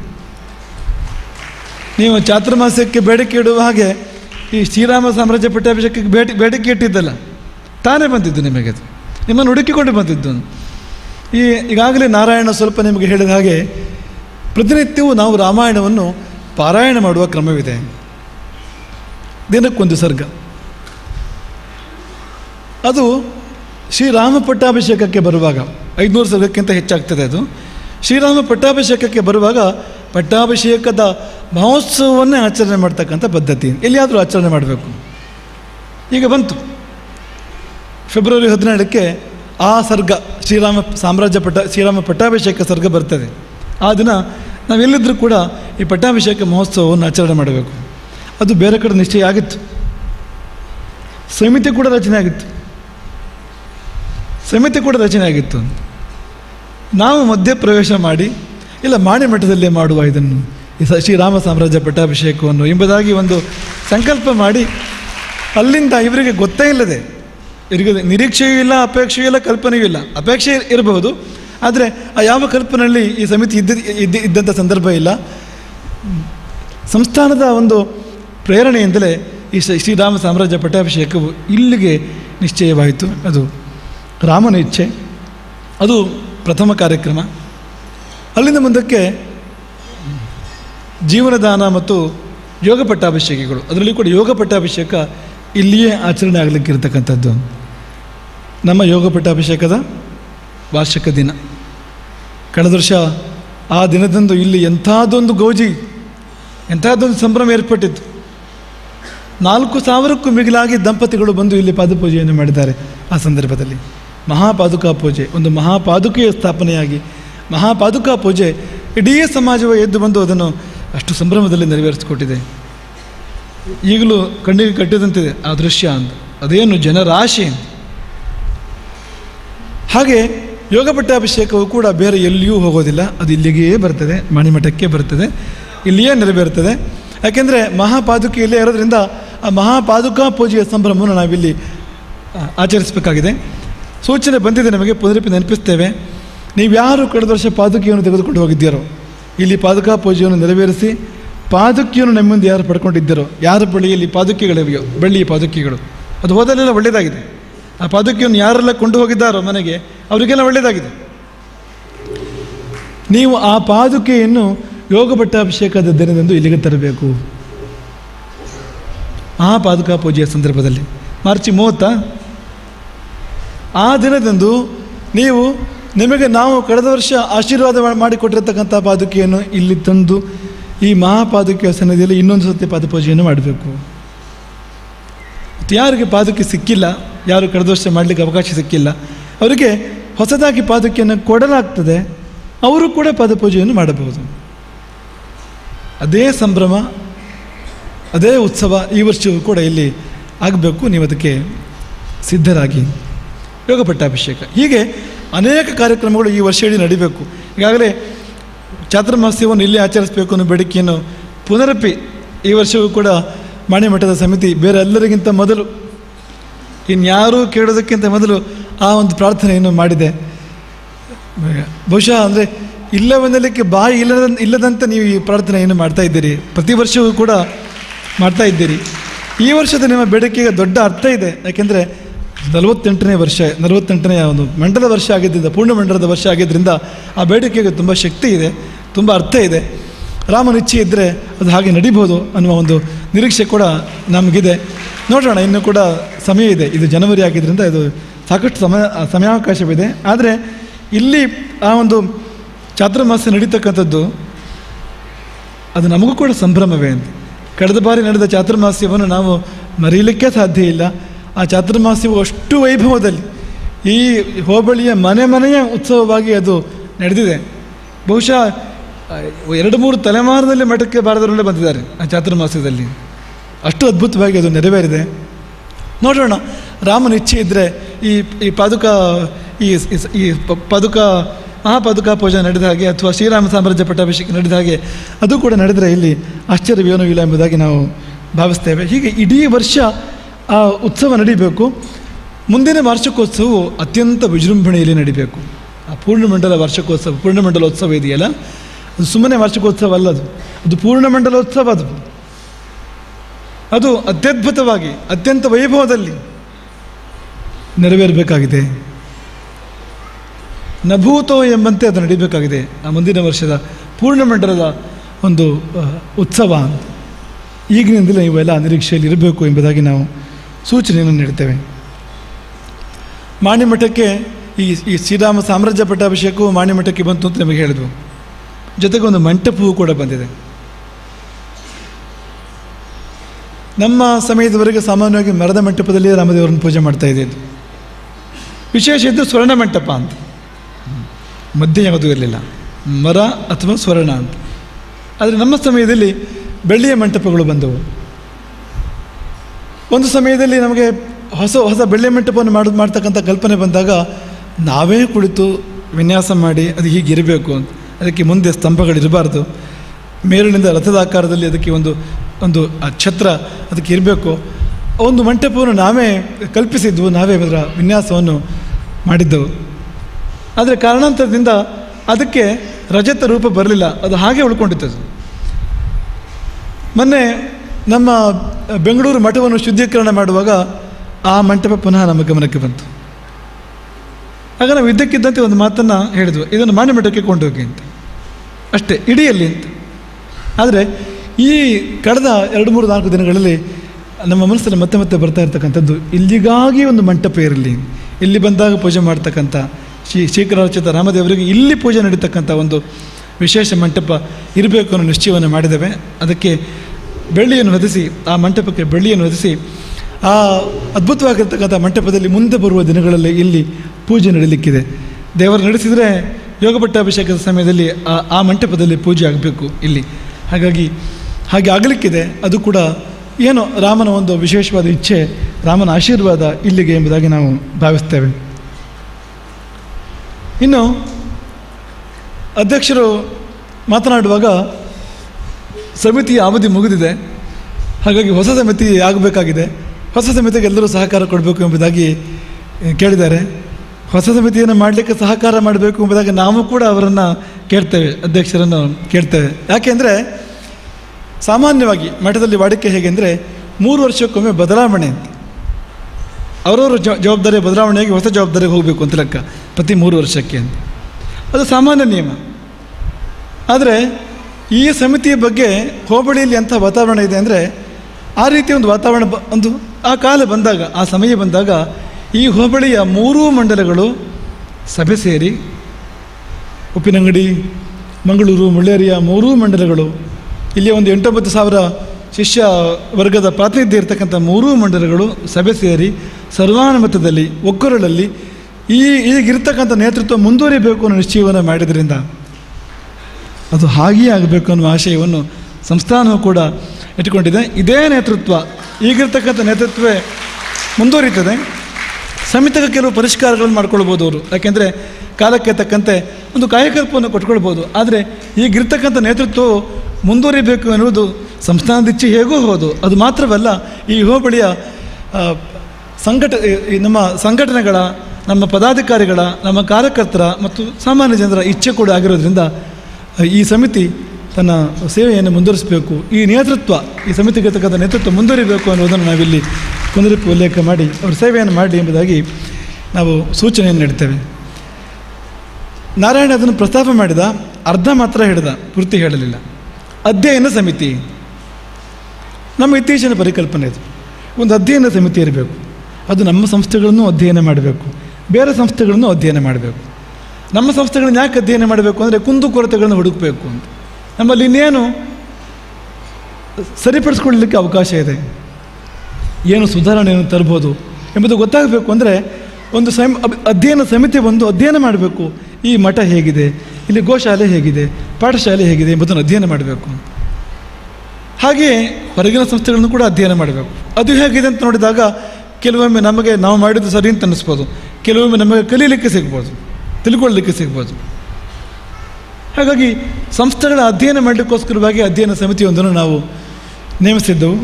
ನೀವು ಚಾತುರ್ಮಾಸ್ಯಕ್ಕೆ ಬೇಡಿಕೆ ಇಡುವ ಹಾಗೆ ಈ ಶ್ರೀರಾಮ ಸಾಮ್ರಾಜ್ಯ ಪಟ್ಟಾಭಿಷೇಕಕ್ಕೆ ಬೇಟಿ ಬೇಡಿಕೆ ಇಟ್ಟಿದ್ದಲ್ಲ ತಾನೇ ಬಂದಿದ್ದು ನಿಮಗೆ ಅದು ನಿಮ್ಮನ್ನು ಹುಡುಕಿಕೊಂಡು ಬಂದಿದ್ದು ಈ ಈಗಾಗಲೇ ನಾರಾಯಣ ಸ್ವಲ್ಪ ನಿಮಗೆ ಹೇಳಿದ ಹಾಗೆ ಪ್ರತಿನಿತ್ಯವೂ ನಾವು ರಾಮಾಯಣವನ್ನು ಪಾರಾಯಣ ಮಾಡುವ ಕ್ರಮವಿದೆ ದಿನಕ್ಕೊಂದು ಸರ್ಗ ಅದು ಶ್ರೀರಾಮ ಪಟ್ಟಾಭಿಷೇಕಕ್ಕೆ ಬರುವಾಗ ಐದುನೂರು ಸರ್ಗಕ್ಕಿಂತ ಹೆಚ್ಚಾಗ್ತದೆ ಅದು ಶ್ರೀರಾಮ ಪಟ್ಟಾಭಿಷೇಕಕ್ಕೆ ಬರುವಾಗ ಪಟ್ಟಾಭಿಷೇಕದ ಮಹೋತ್ಸವವನ್ನೇ ಆಚರಣೆ ಮಾಡ್ತಕ್ಕಂಥ ಪದ್ಧತಿ ಎಲ್ಲಿಯಾದರೂ ಆಚರಣೆ ಮಾಡಬೇಕು ಈಗ ಬಂತು ಫೆಬ್ರವರಿ ಹದಿನೇಳಕ್ಕೆ ಆ ಸರ್ಗ ಶ್ರೀರಾಮ ಸಾಮ್ರಾಜ್ಯ ಪಟ್ಟ ಶ್ರೀರಾಮ ಪಟ್ಟಾಭಿಷೇಕ ಸರ್ಗ ಬರ್ತದೆ ಆ ದಿನ ನಾವೆಲ್ಲಿದ್ದರೂ ಕೂಡ ಈ ಪಟ್ಟಾಭಿಷೇಕ ಮಹೋತ್ಸವವನ್ನು ಆಚರಣೆ ಮಾಡಬೇಕು ಅದು ಬೇರೆ ಕಡೆ ನಿಶ್ಚಯ ಆಗಿತ್ತು ಸಮಿತಿ ಕೂಡ ರಚನೆ ಆಗಿತ್ತು ಸಮಿತಿ ಕೂಡ ರಚನೆ ಆಗಿತ್ತು ನಾವು ಮಧ್ಯಪ್ರವೇಶ ಮಾಡಿ ಇಲ್ಲ ಮಾಣಿ ಮಠದಲ್ಲೇ ಮಾಡುವ ಇದನ್ನು ಈ ಸ- ಶ್ರೀರಾಮ ಸಾಮ್ರಾಜ್ಯ ಪಟ್ಟಾಭಿಷೇಕವನ್ನು ಎಂಬುದಾಗಿ ಒಂದು ಸಂಕಲ್ಪ ಮಾಡಿ ಅಲ್ಲಿಂದ ಇವರಿಗೆ ಗೊತ್ತೇ ಇಲ್ಲದೆ ಇವರಿಗೆ ನಿರೀಕ್ಷೆಯೂ ಇಲ್ಲ ಅಪೇಕ್ಷೆಯೂ ಇಲ್ಲ ಕಲ್ಪನೆಯೂ ಇಲ್ಲ ಅಪೇಕ್ಷೆ ಇರಬಹುದು ಆದರೆ ಆ ಯಾವ ಕಲ್ಪನೆಯಲ್ಲಿ ಈ ಸಮಿತಿ ಇದ್ದ ಇದ್ದ ಇದ್ದಂಥ ಸಂದರ್ಭ ಇಲ್ಲ ಸಂಸ್ಥಾನದ ಒಂದು ಪ್ರೇರಣೆಯಿಂದಲೇ ಈ ಶ್ರೀ- ಶ್ರೀರಾಮ ಸಾಮ್ರಾಜ್ಯ ಪಟ್ಟಾಭಿಷೇಕವು ಇಲ್ಲಿಗೆ ನಿಶ್ಚಯವಾಯಿತು ಅದು ರಾಮನ ಇಚ್ಛೆ ಅದು ಪ್ರಥಮ ಕಾರ್ಯಕ್ರಮ ಅಲ್ಲಿಂದ ಮುಂದಕ್ಕೆ ಜೀವನದಾನ ಮತ್ತು ಯೋಗ ಪಟ್ಟಾಭಿಷೇಕಗಳು ಅದರಲ್ಲಿ ಕೂಡ ಯೋಗ ಪಟ್ಟಾಭಿಷೇಕ ಇಲ್ಲಿಯೇ ಆಚರಣೆ ಆಗಲಿಕ್ಕಿರ್ತಕ್ಕಂಥದ್ದು ನಮ್ಮ ಯೋಗ ಪಟ್ಟಾಭಿಷೇಕದ ವಾರ್ಷಿಕ ದಿನ ಕಳೆದ ವರ್ಷ ಆ ದಿನದಂದು ಇಲ್ಲಿ ಎಂಥದ್ದೊಂದು ಗೌಜಿ ಎಂಥದ್ದೊಂದು ಸಂಭ್ರಮ ಏರ್ಪಟ್ಟಿತ್ತು ನಾಲ್ಕು ಸಾವಿರಕ್ಕೂ ಮಿಗಿಲಾಗಿ ದಂಪತಿಗಳು ಬಂದು ಇಲ್ಲಿ ಪಾದಪೂಜೆಯನ್ನು ಮಾಡಿದ್ದಾರೆ ಆ ಸಂದರ್ಭದಲ್ಲಿ ಮಹಾಪಾದುಕಾ ಪೂಜೆ ಒಂದು ಮಹಾಪಾದುಕೆಯ ಸ್ಥಾಪನೆಯಾಗಿ ಮಹಾಪಾದುಕಾ ಪೂಜೆ ಇಡೀ ಸಮಾಜವೇ ಎದ್ದು ಬಂದು ಅದನ್ನು ಅಷ್ಟು ಸಂಭ್ರಮದಲ್ಲಿ ನೆರವೇರಿಸಿಕೊಟ್ಟಿದೆ ಈಗಲೂ ಕಣ್ಣಿಗೆ ಕಟ್ಟಿದಂತಿದೆ ಆ ದೃಶ್ಯ ಅಂತ ಅದೇನು ಜನರಾಶಿ ಹಾಗೆ ಯೋಗ ಪಟ್ಟಾಭಿಷೇಕವು ಕೂಡ ಬೇರೆ ಎಲ್ಲಿಯೂ ಹೋಗೋದಿಲ್ಲ ಅದು ಇಲ್ಲಿಗೇ ಬರ್ತದೆ ಮಣಿಮಠಕ್ಕೆ ಬರ್ತದೆ ಇಲ್ಲಿಯೇ ನೆರವೇರ್ತದೆ ಯಾಕೆಂದರೆ ಮಹಾಪಾದುಕೆ ಇಲ್ಲೇ ಇರೋದ್ರಿಂದ ಆ ಮಹಾಪಾದುಕಾ ಪೂಜೆಯ ಸಂಭ್ರಮವನ್ನು ನಾವಿಲ್ಲಿ ಆ, ಆಚರಿಸಬೇಕಾಗಿದೆ ಸೂಚನೆ ಬಂದಿದೆ ನಮಗೆ ಪುನರಪಿ ನೆನಪಿಸ್ತೇವೆ ನೀವು ಯಾರು ಕಳೆದ ವರ್ಷ ಪಾದುಕೆಯನ್ನು ತೆಗೆದುಕೊಂಡು ಹೋಗಿದ್ದೀರೋ ಇಲ್ಲಿ ಪಾದುಕಾ ಪೂಜೆಯನ್ನು ನೆರವೇರಿಸಿ ಪಾದುಕೆಯನ್ನು ನಮ್ಮಿಂದ ಯಾರು ಪಡ್ಕೊಂಡಿದ್ದೀರೋ ಯಾರ ಬಳಿಯಲ್ಲಿ ಪಾದುಕೆಗಳಿವೆಯೋ ಬೆಳ್ಳಿಯ ಪಾದುಕೆಗಳು ಅದು ಹೋದಲ್ಲೆಲ್ಲ ಒಳ್ಳೆಯದಾಗಿದೆ ಆ ಪಾದುಕೆಯನ್ನು ಯಾರೆಲ್ಲ ಕೊಂಡು ಹೋಗಿದ್ದಾರೋ ಮನೆಗೆ ಅವರಿಗೆಲ್ಲ ಒಳ್ಳೆಯದಾಗಿದೆ ನೀವು ಆ ಪಾದುಕೆಯನ್ನು ಯೋಗ ಪಟ್ಟಾಭಿಷೇಕದ ದಿನದಂದು ಇಲ್ಲಿಗೆ ತರಬೇಕು ಆ ಪಾದುಕಾ ಪೂಜೆಯ ಸಂದರ್ಭದಲ್ಲಿ ಮಾರ್ಚ್ ಮೂವತ್ತ ಆ ದಿನದಂದು ನೀವು ನಿಮಗೆ ನಾವು ಕಳೆದ ವರ್ಷ ಆಶೀರ್ವಾದ ಮಾ- ಮಾಡಿಕೊಟ್ಟಿರ್ತಕ್ಕಂಥ ಪಾದುಕೆಯನ್ನು ಇಲ್ಲಿ ತಂದು ಈ ಮಹಾಪಾದುಕೆಯ ಸನ್ನಿಧಿಯಲ್ಲಿ ಇನ್ನೊಂದು ಸತಿ ಪಾದಪೂಜೆಯನ್ನು ಮಾಡಬೇಕು ಮತ್ತು ಯಾರಿಗೆ ಪಾದುಕೆ ಸಿಕ್ಕಿಲ್ಲ ಯಾರು ಕಳೆದ ವರ್ಷ ಮಾಡಲಿಕ್ಕೆ ಅವಕಾಶ ಸಿಕ್ಕಿಲ್ಲ ಅವರಿಗೆ ಹೊಸದಾಗಿ ಪಾದುಕೆಯನ್ನು ಕೊಡಲಾಗ್ತದೆ ಅವರು ಕೂಡ ಪಾದಪೂಜೆಯನ್ನು ಮಾಡಬಹುದು ಅದೇ ಸಂಭ್ರಮ ಅದೇ ಉತ್ಸವ ಈ ವರ್ಷವೂ ಕೂಡ ಇಲ್ಲಿ ಆಗಬೇಕು ನೀವು ಅದಕ್ಕೆ ಸಿದ್ಧರಾಗಿ ಯೋಗ ಪಟ್ಟಾಭಿಷೇಕ ಹೀಗೆ ಅನೇಕ ಕಾರ್ಯಕ್ರಮಗಳು ಈ ವರ್ಷ ಇಡೀ ನಡಿಬೇಕು ಈಗಾಗಲೇ ಚಾತುರ್ಮಾಸ್ಯವನ್ನು ಇಲ್ಲಿ ಆಚರಿಸಬೇಕು ಅನ್ನೋ ಬೇಡಿಕೆಯನ್ನು ಪುನರಪಿ ಈ ವರ್ಷವೂ ಕೂಡ ಮಠದ ಸಮಿತಿ ಬೇರೆ ಎಲ್ಲರಿಗಿಂತ ಮೊದಲು ಇನ್ಯಾರೂ ಕೇಳೋದಕ್ಕಿಂತ ಮೊದಲು ಆ ಒಂದು ಪ್ರಾರ್ಥನೆಯನ್ನು ಮಾಡಿದೆ ಬಹುಶಃ ಅಂದರೆ ಇಲ್ಲವೆನ್ನಲಿಕ್ಕೆ ಬಾಯಿ ಇಲ್ಲದ ಇಲ್ಲದಂತೆ ನೀವು ಈ ಪ್ರಾರ್ಥನೆಯನ್ನು ಮಾಡ್ತಾ ಇದ್ದೀರಿ ಪ್ರತಿ ವರ್ಷವೂ ಕೂಡ ಮಾಡ್ತಾ ಇದ್ದೀರಿ ಈ ವರ್ಷದ ನಿಮ್ಮ ಬೇಡಿಕೆಗೆ ದೊಡ್ಡ ಅರ್ಥ ಇದೆ ಯಾಕೆಂದರೆ ನಲವತ್ತೆಂಟನೇ ವರ್ಷ ನಲವತ್ತೆಂಟನೇ ಒಂದು ಮಂಡಲ ವರ್ಷ ಆಗಿದ್ದರಿಂದ ಪೂರ್ಣ ಮಂಡಲದ ವರ್ಷ ಆಗಿದ್ದರಿಂದ ಆ ಬೇಡಿಕೆಗೆ ತುಂಬ ಶಕ್ತಿ ಇದೆ ತುಂಬ ಅರ್ಥ ಇದೆ ರಾಮನ ಇಚ್ಛೆ ಇದ್ದರೆ ಅದು ಹಾಗೆ ನಡಿಬೋದು ಅನ್ನುವ ಒಂದು ನಿರೀಕ್ಷೆ ಕೂಡ ನಮಗಿದೆ ನೋಡೋಣ ಇನ್ನೂ ಕೂಡ ಸಮಯ ಇದೆ ಇದು ಜನವರಿ ಆಗಿದ್ದರಿಂದ ಇದು ಸಾಕಷ್ಟು ಸಮಯ ಸಮಯಾವಕಾಶವಿದೆ ಆದರೆ ಇಲ್ಲಿ ಆ ಒಂದು ಚಾತುರ್ಮಾಸ ನಡೀತಕ್ಕಂಥದ್ದು ಅದು ನಮಗೂ ಕೂಡ ಸಂಭ್ರಮವೇ ಅಂತ ಕಳೆದ ಬಾರಿ ನಡೆದ ಚಾತುರ್ಮಾಸ್ಯವನ್ನು ನಾವು ಮರೆಯಲಿಕ್ಕೆ ಸಾಧ್ಯ ಇಲ್ಲ ಆ ಚಾತುರ್ಮಾಸ್ಯವು ಅಷ್ಟು ವೈಭವದಲ್ಲಿ ಈ ಹೋಬಳಿಯ ಮನೆ ಮನೆಯ ಉತ್ಸವವಾಗಿ ಅದು ನಡೆದಿದೆ ಬಹುಶಃ ಆ, ಎರಡು ಮೂರು ತಲೆಮಾರಿನಲ್ಲಿ ಮಠಕ್ಕೆ ಬಾರದವರಲ್ಲೇ ಬಂದಿದ್ದಾರೆ ಆ ಚಾತುರ್ಮಾಸ್ಯದಲ್ಲಿ ಅಷ್ಟು ಅದ್ಭುತವಾಗಿ ಅದು ನೆರವೇರಿದೆ ನೋಡೋಣ ರಾಮನ ಇಚ್ಛೆ ಇದ್ದರೆ ಈ ಈ ಪಾದುಕ ಈ ಈ- ಈ ಪ- ಪಾದುಕ ಮಹಾಪಾದುಕ ಪೂಜೆ ನಡೆದ ಹಾಗೆ ಅಥವಾ ಶ್ರೀರಾಮ ಸಾಮ್ರಾಜ್ಯ ಪಟ್ಟಾಭಿಷೇಕ ನಡೆದ ಹಾಗೆ ಅದು ಕೂಡ ನಡೆದರೆ ಇಲ್ಲಿ ಆಶ್ಚರ್ಯವೇನೂ ಇಲ್ಲ ಎಂಬುದಾಗಿ ನಾವು ಭಾವಿಸ್ತೇವೆ ಹೀಗೆ ಇಡೀ ವರ್ಷ ಆ ಉತ್ಸವ ನಡೀಬೇಕು ಮುಂದಿನ ವಾರ್ಷಿಕೋತ್ಸವವು ಅತ್ಯಂತ ವಿಜೃಂಭಣೆಯಲ್ಲಿ ನಡಿಬೇಕು ಆ ಪೂರ್ಣಮಂಡಲ ವಾರ್ಷಿಕೋತ್ಸವ ಪೂರ್ಣಮಂಡಲೋತ್ಸವ ಇದೆಯಲ್ಲ ಅದು ಸುಮ್ಮನೆ ವಾರ್ಷಿಕೋತ್ಸವ ಅಲ್ಲ ಅದು ಅದು ಪೂರ್ಣಮಂಡಲೋತ್ಸವ ಅದು ಅದು ಅತ್ಯದ್ಭುತವಾಗಿ ಅತ್ಯಂತ ವೈಭವದಲ್ಲಿ ನೆರವೇರಬೇಕಾಗಿದೆ ನಭೂತೋ ಎಂಬಂತೆ ಅದು ನಡೀಬೇಕಾಗಿದೆ ಆ ಮುಂದಿನ ವರ್ಷದ ಪೂರ್ಣಮಂಡಲದ ಒಂದು ಆ, ಉತ್ಸವ ಅಂತ ಈಗಿನಿಂದಲೇ ಇವೆಲ್ಲ ನಿರೀಕ್ಷೆಯಲ್ಲಿ ಇರಬೇಕು ಎಂಬುದಾಗಿ ನಾವು ಸೂಚನೆಯನ್ನು ನೀಡ್ತೇವೆ ಮಾಣಿಮಠಕ್ಕೆ ಈ ಈ ಶ್ರೀರಾಮ ಸಾಮ್ರಾಜ್ಯ ಪಟ್ಟಾಭಿಷೇಕವು ಮಾಣಿಮಠಕ್ಕೆ ಬಂತು ಅಂತ ನಮಗೆ ಹೇಳಿದ್ವು ಜೊತೆಗೆ ಒಂದು ಮಂಟಪವೂ ಕೂಡ ಬಂದಿದೆ ನಮ್ಮ ಸಮಯದವರೆಗೆ ಸಾಮಾನ್ಯವಾಗಿ ಮರದ ಮಂಟಪದಲ್ಲಿ ರಾಮದೇವರನ್ನು ಪೂಜೆ ಮಾಡ್ತಾ ಇದ್ದಿದ್ದು ವಿಶೇಷ ಇದ್ದು ಸ್ವರ್ಣ ಮಂಟಪ ಅಂತ ಮಧ್ಯೆ ಯಾವುದೂ ಇರಲಿಲ್ಲ ಮರ ಅಥವಾ ಸ್ವರ್ಣ ಅಂತ ಆದರೆ ನಮ್ಮ ಸಮಯದಲ್ಲಿ ಬೆಳ್ಳಿಯ ಮಂಟಪಗಳು ಬಂದವು ಒಂದು ಸಮಯದಲ್ಲಿ ನಮಗೆ ಹೊಸ ಹೊಸ ಬೆಳ್ಳಿ ಮಂಟಪವನ್ನು ಮಾಡ್ ಮಾಡ್ತಕ್ಕಂಥ ಕಲ್ಪನೆ ಬಂದಾಗ ನಾವೇ ಕುಳಿತು ವಿನ್ಯಾಸ ಮಾಡಿ ಅದು ಹೀಗಿರಬೇಕು ಅಂತ ಅದಕ್ಕೆ ಮುಂದೆ ಸ್ತಂಭಗಳಿರಬಾರ್ದು ಮೇಲಿನಿಂದ ರಥದ ಆಕಾರದಲ್ಲಿ ಅದಕ್ಕೆ ಒಂದು ಒಂದು ಆ ಛತ್ರ ಅದಕ್ಕೆ ಇರಬೇಕು ಒಂದು ಮಂಟಪವನ್ನು ನಾವೇ ಕಲ್ಪಿಸಿದ್ವು ನಾವೇ ಅದರ ವಿನ್ಯಾಸವನ್ನು ಮಾಡಿದ್ದೆವು ಆದರೆ ಕಾರಣಾಂತರದಿಂದ ಅದಕ್ಕೆ ರಜತ ರೂಪ ಬರಲಿಲ್ಲ ಅದು ಹಾಗೆ ಉಳ್ಕೊಂಡಿತ್ತು ಮೊನ್ನೆ ನಮ್ಮ ಬೆಂಗಳೂರು ಮಠವನ್ನು ಶುದ್ಧೀಕರಣ ಮಾಡುವಾಗ ಆ ಮಂಟಪ ಪುನಃ ನಮ್ಮ ಗಮನಕ್ಕೆ ಬಂತು ಆಗ ನಾವು ಇದ್ದಕ್ಕಿದ್ದಂತೆ ಒಂದು ಮಾತನ್ನು ಹೇಳಿದ್ವು ಇದನ್ನು ಮಾನ್ಯ ಮಠಕ್ಕೆ ಕೊಂಡೋಗಿ ಅಂತ ಅಷ್ಟೇ ಇಡಿಯಲ್ಲಿ ಅಂತ ಆದರೆ ಈ ಕಳೆದ ಎರಡು ಮೂರು ನಾಲ್ಕು ದಿನಗಳಲ್ಲಿ ನಮ್ಮ ಮನಸ್ಸಲ್ಲಿ ಮತ್ತೆ ಮತ್ತೆ ಬರ್ತಾ ಇರ್ತಕ್ಕಂಥದ್ದು ಇಲ್ಲಿಗಾಗಿ ಒಂದು ಮಂಟಪ ಇರಲಿ ಇಲ್ಲಿ ಬಂದಾಗ ಪೂಜೆ ಮಾಡ್ತಕ್ಕಂಥ ಶ್ರೀ ಶ್ರೀಕರಾರ್ಚಿತ ರಾಮದೇವರಿಗೆ ಇಲ್ಲಿ ಪೂಜೆ ನಡೀತಕ್ಕಂಥ ಒಂದು ವಿಶೇಷ ಮಂಟಪ ಇರಬೇಕು ಅನ್ನೋ ನಿಶ್ಚಯವನ್ನು ಮಾಡಿದ್ದೇವೆ ಅದಕ್ಕೆ ಬೆಳ್ಳಿಯನ್ನು ಹೊದಿಸಿ ಆ ಮಂಟಪಕ್ಕೆ ಬೆಳ್ಳಿಯನ್ನು ಹೊದಿಸಿ ಆ ಅದ್ಭುತವಾಗಿರ್ತಕ್ಕಂಥ ಮಂಟಪದಲ್ಲಿ ಮುಂದೆ ಬರುವ ದಿನಗಳಲ್ಲಿ ಇಲ್ಲಿ ಪೂಜೆ ನಡೀಲಿಕ್ಕಿದೆ ದೇವರು ನಡೆಸಿದರೆ ಯೋಗ ಪಟ್ಟಾಭಿಷೇಕದ ಸಮಯದಲ್ಲಿ ಆ ಆ ಮಂಟಪದಲ್ಲಿ ಪೂಜೆ ಆಗಬೇಕು ಇಲ್ಲಿ ಹಾಗಾಗಿ ಹಾಗೆ ಆಗಲಿಕ್ಕಿದೆ ಅದು ಕೂಡ ಏನೋ ರಾಮನ ಒಂದು ವಿಶೇಷವಾದ ಇಚ್ಛೆ ರಾಮನ ಆಶೀರ್ವಾದ ಇಲ್ಲಿಗೆ ಎಂಬುದಾಗಿ ನಾವು ಭಾವಿಸ್ತೇವೆ ಇನ್ನು ಅಧ್ಯಕ್ಷರು ಮಾತನಾಡುವಾಗ ಸಮಿತಿಯ ಅವಧಿ ಮುಗಿದಿದೆ ಹಾಗಾಗಿ ಹೊಸ ಸಮಿತಿ ಆಗಬೇಕಾಗಿದೆ ಹೊಸ ಸಮಿತಿಗೆ ಎಲ್ಲರೂ ಸಹಕಾರ ಕೊಡಬೇಕು ಎಂಬುದಾಗಿ ಆ, ಕೇಳಿದ್ದಾರೆ ಹೊಸ ಸಮಿತಿಯನ್ನು ಮಾಡಲಿಕ್ಕೆ ಸಹಕಾರ ಮಾಡಬೇಕು ಎಂಬುದಾಗಿ ನಾವು ಕೂಡ ಅವರನ್ನು ಕೇಳ್ತೇವೆ ಅಧ್ಯಕ್ಷರನ್ನು ಕೇಳ್ತೇವೆ ಯಾಕೆಂದರೆ ಸಾಮಾನ್ಯವಾಗಿ ಮಠದಲ್ಲಿ ವಾಡಿಕೆ ಹೇಗೆ ಅಂದರೆ ಮೂರು ವರ್ಷಕ್ಕೊಮ್ಮೆ ಬದಲಾವಣೆ ಅಂತ ಅವರವರ ಜ ಜವಾಬ್ದಾರಿ ಬದಲಾವಣೆಯಾಗಿ ಹೊಸ ಜವಾಬ್ದಾರಿಗೆ ಹೋಗಬೇಕು ಅಂತ ಲೆಕ್ಕ ಪ್ರತಿ ಮೂರು ವರ್ಷಕ್ಕೆ ಅಂತ ಅದು ಸಾಮಾನ್ಯ ನಿಯಮ ಆದರೆ ಈ ಸಮಿತಿಯ ಬಗ್ಗೆ ಹೋಬಳಿಯಲ್ಲಿ ಅಂಥ ವಾತಾವರಣ ಇದೆ ಅಂದರೆ ಆ ರೀತಿ ಒಂದು ವಾತಾವರಣ ಬ ಒಂದು ಆ ಕಾಲ ಬಂದಾಗ ಆ ಸಮಯ ಬಂದಾಗ ಈ ಹೋಬಳಿಯ ಮೂರೂ ಮಂಡಲಗಳು ಸಭೆ ಸೇರಿ ಉಪ್ಪಿನಂಗಡಿ ಮಂಗಳೂರು ಮುಳ್ಳೇರಿಯ ಮೂರೂ ಮಂಡಲಗಳು ಇಲ್ಲಿ ಒಂದು ಎಂಟೊಂಬತ್ತು ಸಾವಿರ ಶಿಷ್ಯ ವರ್ಗದ ಪ್ರಾತಿನಿಧ್ಯ ಇರತಕ್ಕಂಥ ಮೂರೂ ಮಂಡಲಗಳು ಸಭೆ ಸೇರಿ ಸರ್ವಾನುಮತದಲ್ಲಿ ಒಕ್ಕೊರಳಲ್ಲಿ ಈ ಈಗಿರ್ತಕ್ಕಂಥ ನೇತೃತ್ವ ಮುಂದುವರಿಬೇಕು ಅನ್ನೋ ನಿಶ್ಚಯವನ್ನು ಮಾಡಿದ್ರಿಂದ ಅದು ಹಾಗೆಯೇ ಆಗಬೇಕು ಅನ್ನುವ ಆಶಯವನ್ನು ಸಂಸ್ಥಾನವು ಕೂಡ ಇಟ್ಟುಕೊಂಡಿದೆ ಇದೇ ನೇತೃತ್ವ ಈಗಿರ್ತಕ್ಕಂಥ ನೇತೃತ್ವವೇ ಮುಂದುವರಿತದೆ ಸಮಿತಿಗೆ ಕೆಲವು ಪರಿಷ್ಕಾರಗಳನ್ನು ಮಾಡ್ಕೊಳ್ಬೋದು ಅವರು ಯಾಕೆಂದರೆ ಕಾಲಕ್ಕೆ ತಕ್ಕಂತೆ ಒಂದು ಕಾಯಕಲ್ಪವನ್ನು ಕೊಟ್ಕೊಳ್ಬೋದು ಆದರೆ ಈಗಿರ್ತಕ್ಕಂಥ ನೇತೃತ್ವವು ಮುಂದುವರಿಬೇಕು ಎನ್ನುವುದು ಸಂಸ್ಥಾನದ ಇಚ್ಛೆ ಹೇಗೂ ಹೌದು ಅದು ಮಾತ್ರವಲ್ಲ ಈ ಹೋಬಳಿಯ ಆ, ಸಂಘಟ ಈ ನಮ್ಮ ಸಂಘಟನೆಗಳ ನಮ್ಮ ಪದಾಧಿಕಾರಿಗಳ ನಮ್ಮ ಕಾರ್ಯಕರ್ತರ ಮತ್ತು ಸಾಮಾನ್ಯ ಜನರ ಇಚ್ಛೆ ಕೂಡ ಆಗಿರೋದ್ರಿಂದ ಈ ಸಮಿತಿ ತನ್ನ ಸೇವೆಯನ್ನು ಮುಂದುವರಿಸಬೇಕು ಈ ನೇತೃತ್ವ ಈ ಸಮಿತಿಗೆ ತಕ್ಕಂಥ ನೇತೃತ್ವ ಮುಂದುವರಿಬೇಕು ಅನ್ನೋದನ್ನು ನಾವಿಲ್ಲಿ ಕುಂದರಿಪು ಉಲ್ಲೇಖ ಮಾಡಿ ಅವ್ರ ಸೇವೆಯನ್ನು ಮಾಡಿ ಎಂಬುದಾಗಿ ನಾವು ಸೂಚನೆಯನ್ನು ನೀಡ್ತೇವೆ ನಾರಾಯಣ ಅದನ್ನು ಪ್ರಸ್ತಾಪ ಮಾಡಿದ ಅರ್ಧ ಮಾತ್ರ ಹೇಳಿದ ಪೂರ್ತಿ ಹೇಳಲಿಲ್ಲ ಅಧ್ಯಯನ ಸಮಿತಿ ನಮ್ಮ ಇತ್ತೀಚಿನ ಪರಿಕಲ್ಪನೆ ಇದು ಒಂದು ಅಧ್ಯಯನ ಸಮಿತಿ ಇರಬೇಕು ಅದು ನಮ್ಮ ಸಂಸ್ಥೆಗಳನ್ನು ಅಧ್ಯಯನ ಮಾಡಬೇಕು ಬೇರೆ ಸಂಸ್ಥೆಗಳನ್ನು ಅಧ್ಯಯನ ಮಾಡಬೇಕು ನಮ್ಮ ಸಂಸ್ಥೆಗಳನ್ನ ಯಾಕೆ ಅಧ್ಯಯನ ಮಾಡಬೇಕು ಅಂದರೆ ಕುಂದುಕೊರತೆಗಳನ್ನು ಹುಡುಕಬೇಕು ಅಂತ ನಮ್ಮಲ್ಲಿ ಇನ್ನೇನು ಸರಿಪಡಿಸ್ಕೊಳ್ಳಲಿಕ್ಕೆ ಅವಕಾಶ ಇದೆ ಏನು ಸುಧಾರಣೆಯನ್ನು ತರ್ಬೋದು ಎಂಬುದು ಗೊತ್ತಾಗಬೇಕು ಅಂದರೆ ಒಂದು ಸಮ್ ಅಬ್- ಅಧ್ಯಯನ ಸಮಿತಿ ಬಂದು ಅಧ್ಯಯನ ಮಾಡಬೇಕು ಈ ಮಠ ಹೇಗಿದೆ ಇಲ್ಲಿ ಗೋಶಾಲೆ ಹೇಗಿದೆ ಪಾಠಶಾಲೆ ಹೇಗಿದೆ ಎಂಬುದನ್ನು ಅಧ್ಯಯನ ಮಾಡಬೇಕು ಹಾಗೆಯೇ ಹೊರಗಿನ ಸಂಸ್ಥೆಗಳನ್ನು ಕೂಡ ಅಧ್ಯಯನ ಮಾಡಬೇಕು ಅದು ಹೇಗಿದೆ ಅಂತ ನೋಡಿದಾಗ ಕೆಲವೊಮ್ಮೆ ನಮಗೆ ನಾವು ಮಾಡಿದ್ದು ಸರಿ ಅಂತ ಅನ್ನಿಸ್ಬೋದು ಕೆಲವೊಮ್ಮೆ ನಮಗೆ ಕಲೀಲಿಕ್ಕೆ ಸಿಗ್ಬೋದು ತಿಳ್ಕೊಳ್ಳಲಿಕ್ಕೆ ಸಿಗ್ಬೋದು ಹಾಗಾಗಿ ಸಂಸ್ಥೆಗಳ ಅಧ್ಯಯನ ಮಾಡಲಿಕ್ಕೋಸ್ಕರವಾಗಿ ಅಧ್ಯಯನ ಸಮಿತಿಯೊಂದನ್ನು ನಾವು ನೇಮಿಸಿದ್ದೆವು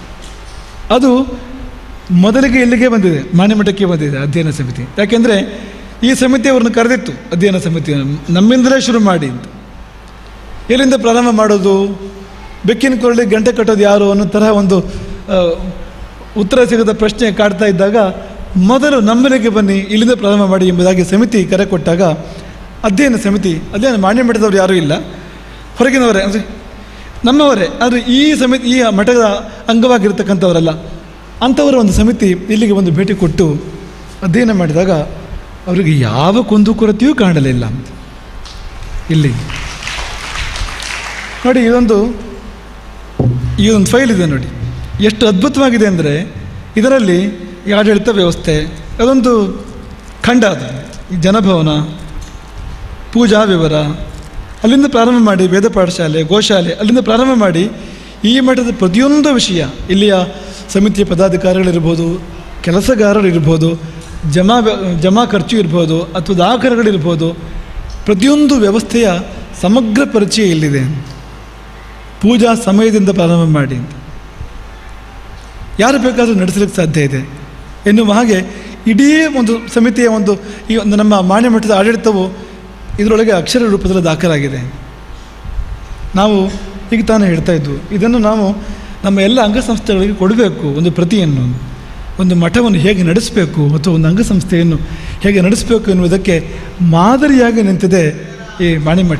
ಅದು ಮೊದಲಿಗೆ ಇಲ್ಲಿಗೆ ಬಂದಿದೆ ಮಾನ್ಯಮಠಕ್ಕೆ ಬಂದಿದೆ ಅಧ್ಯಯನ ಸಮಿತಿ ಯಾಕೆಂದರೆ ಈ ಸಮಿತಿ ಅವ್ರನ್ನ ಕರೆದಿತ್ತು ಅಧ್ಯಯನ ಸಮಿತಿಯನ್ನು ನಮ್ಮಿಂದಲೇ ಶುರು ಮಾಡಿ ಅಂತ ಎಲ್ಲಿಂದ ಪ್ರಾರಂಭ ಮಾಡೋದು ಬೆಕ್ಕಿನ ಕೊರಳಿ ಗಂಟೆ ಕಟ್ಟೋದು ಯಾರು ಅನ್ನೋ ತರಹ ಒಂದು ಆ, ಉತ್ತರ ಸಿಗದ ಪ್ರಶ್ನೆ ಕಾಡ್ತಾ ಇದ್ದಾಗ ಮೊದಲು ನಮ್ಮನೆಗೆ ಬನ್ನಿ ಇಲ್ಲಿಂದ ಪ್ರಾರಂಭ ಮಾಡಿ ಎಂಬುದಾಗಿ ಸಮಿತಿ ಕರೆ ಕೊಟ್ಟಾಗ ಅಧ್ಯಯನ ಸಮಿತಿ ಅಧ್ಯಯನ ಮಾನ್ಯ ಮಠದವ್ರು ಯಾರೂ ಇಲ್ಲ ಹೊರಗಿನವರೇ ಅಂದರೆ ನಮ್ಮವರೇ ಆದರೆ ಈ ಸಮಿತಿ ಈ ಮಠದ ಅಂಗವಾಗಿರ್ತಕ್ಕಂಥವರಲ್ಲ ಅಂಥವರ ಒಂದು ಸಮಿತಿ ಇಲ್ಲಿಗೆ ಒಂದು ಭೇಟಿ ಕೊಟ್ಟು ಅಧ್ಯಯನ ಮಾಡಿದಾಗ ಅವರಿಗೆ ಯಾವ ಕುಂದುಕೊರತೆಯೂ ಕಾಣಲಿಲ್ಲ ಇಲ್ಲಿ ನೋಡಿ ಇದೊಂದು ಈ ಒಂದು ಫೈಲ್ ಇದೆ ನೋಡಿ ಎಷ್ಟು ಅದ್ಭುತವಾಗಿದೆ ಅಂದರೆ ಇದರಲ್ಲಿ ಈ ಆಡಳಿತ ವ್ಯವಸ್ಥೆ ಅದೊಂದು ಖಂಡ ಅದು ಈ ಜನಭವನ ಪೂಜಾ ವಿವರ ಅಲ್ಲಿಂದ ಪ್ರಾರಂಭ ಮಾಡಿ ವೇದ ಪಾಠಶಾಲೆ ಗೋಶಾಲೆ ಅಲ್ಲಿಂದ ಪ್ರಾರಂಭ ಮಾಡಿ ಈ ಮಠದ ಪ್ರತಿಯೊಂದು ವಿಷಯ ಇಲ್ಲಿಯ ಸಮಿತಿಯ ಪದಾಧಿಕಾರಿಗಳಿರ್ಬೋದು ಕೆಲಸಗಾರರಿರ್ಬೋದು ಜಮಾ ವ್ಯ- ಜಮಾ ಖರ್ಚು ಇರ್ಬೋದು ಅಥವಾ ದಾಖಲೆಗಳಿರ್ಬೋದು ಪ್ರತಿಯೊಂದು ವ್ಯವಸ್ಥೆಯ ಸಮಗ್ರ ಪರಿಚಯ ಇಲ್ಲಿದೆ ಪೂಜಾ ಸಮಯದಿಂದ ಪ್ರಾರಂಭ ಮಾಡಿ ಅಂತ ಯಾರು ಬೇಕಾದರೂ ನಡೆಸಲಿಕ್ಕೆ ಸಾಧ್ಯ ಇದೆ ಎನ್ನುವ ಹಾಗೆ ಇಡೀ ಒಂದು ಸಮಿತಿಯ ಒಂದು ಈ ಒಂದು ನಮ್ಮ ಮಾನ್ಯ ಮಠದ ಆಡಳಿತವು ಇದರೊಳಗೆ ಅಕ್ಷರ ರೂಪದಲ್ಲಿ ದಾಖಲಾಗಿದೆ ನಾವು ಈಗ ತಾನೇ ಹೇಳ್ತಾ ಇದ್ವು ಇದನ್ನು ನಾವು ನಮ್ಮ ಎಲ್ಲ ಅಂಗಸಂಸ್ಥೆಗಳಿಗೆ ಕೊಡಬೇಕು ಒಂದು ಪ್ರತಿಯನ್ನು ಒಂದು ಮಠವನ್ನು ಹೇಗೆ ನಡೆಸಬೇಕು ಅಥವಾ ಒಂದು ಅಂಗಸಂಸ್ಥೆಯನ್ನು ಹೇಗೆ ನಡೆಸಬೇಕು ಎನ್ನುವುದಕ್ಕೆ ಮಾದರಿಯಾಗಿ ನಿಂತಿದೆ ಈ ಮಾಣಿಮಠ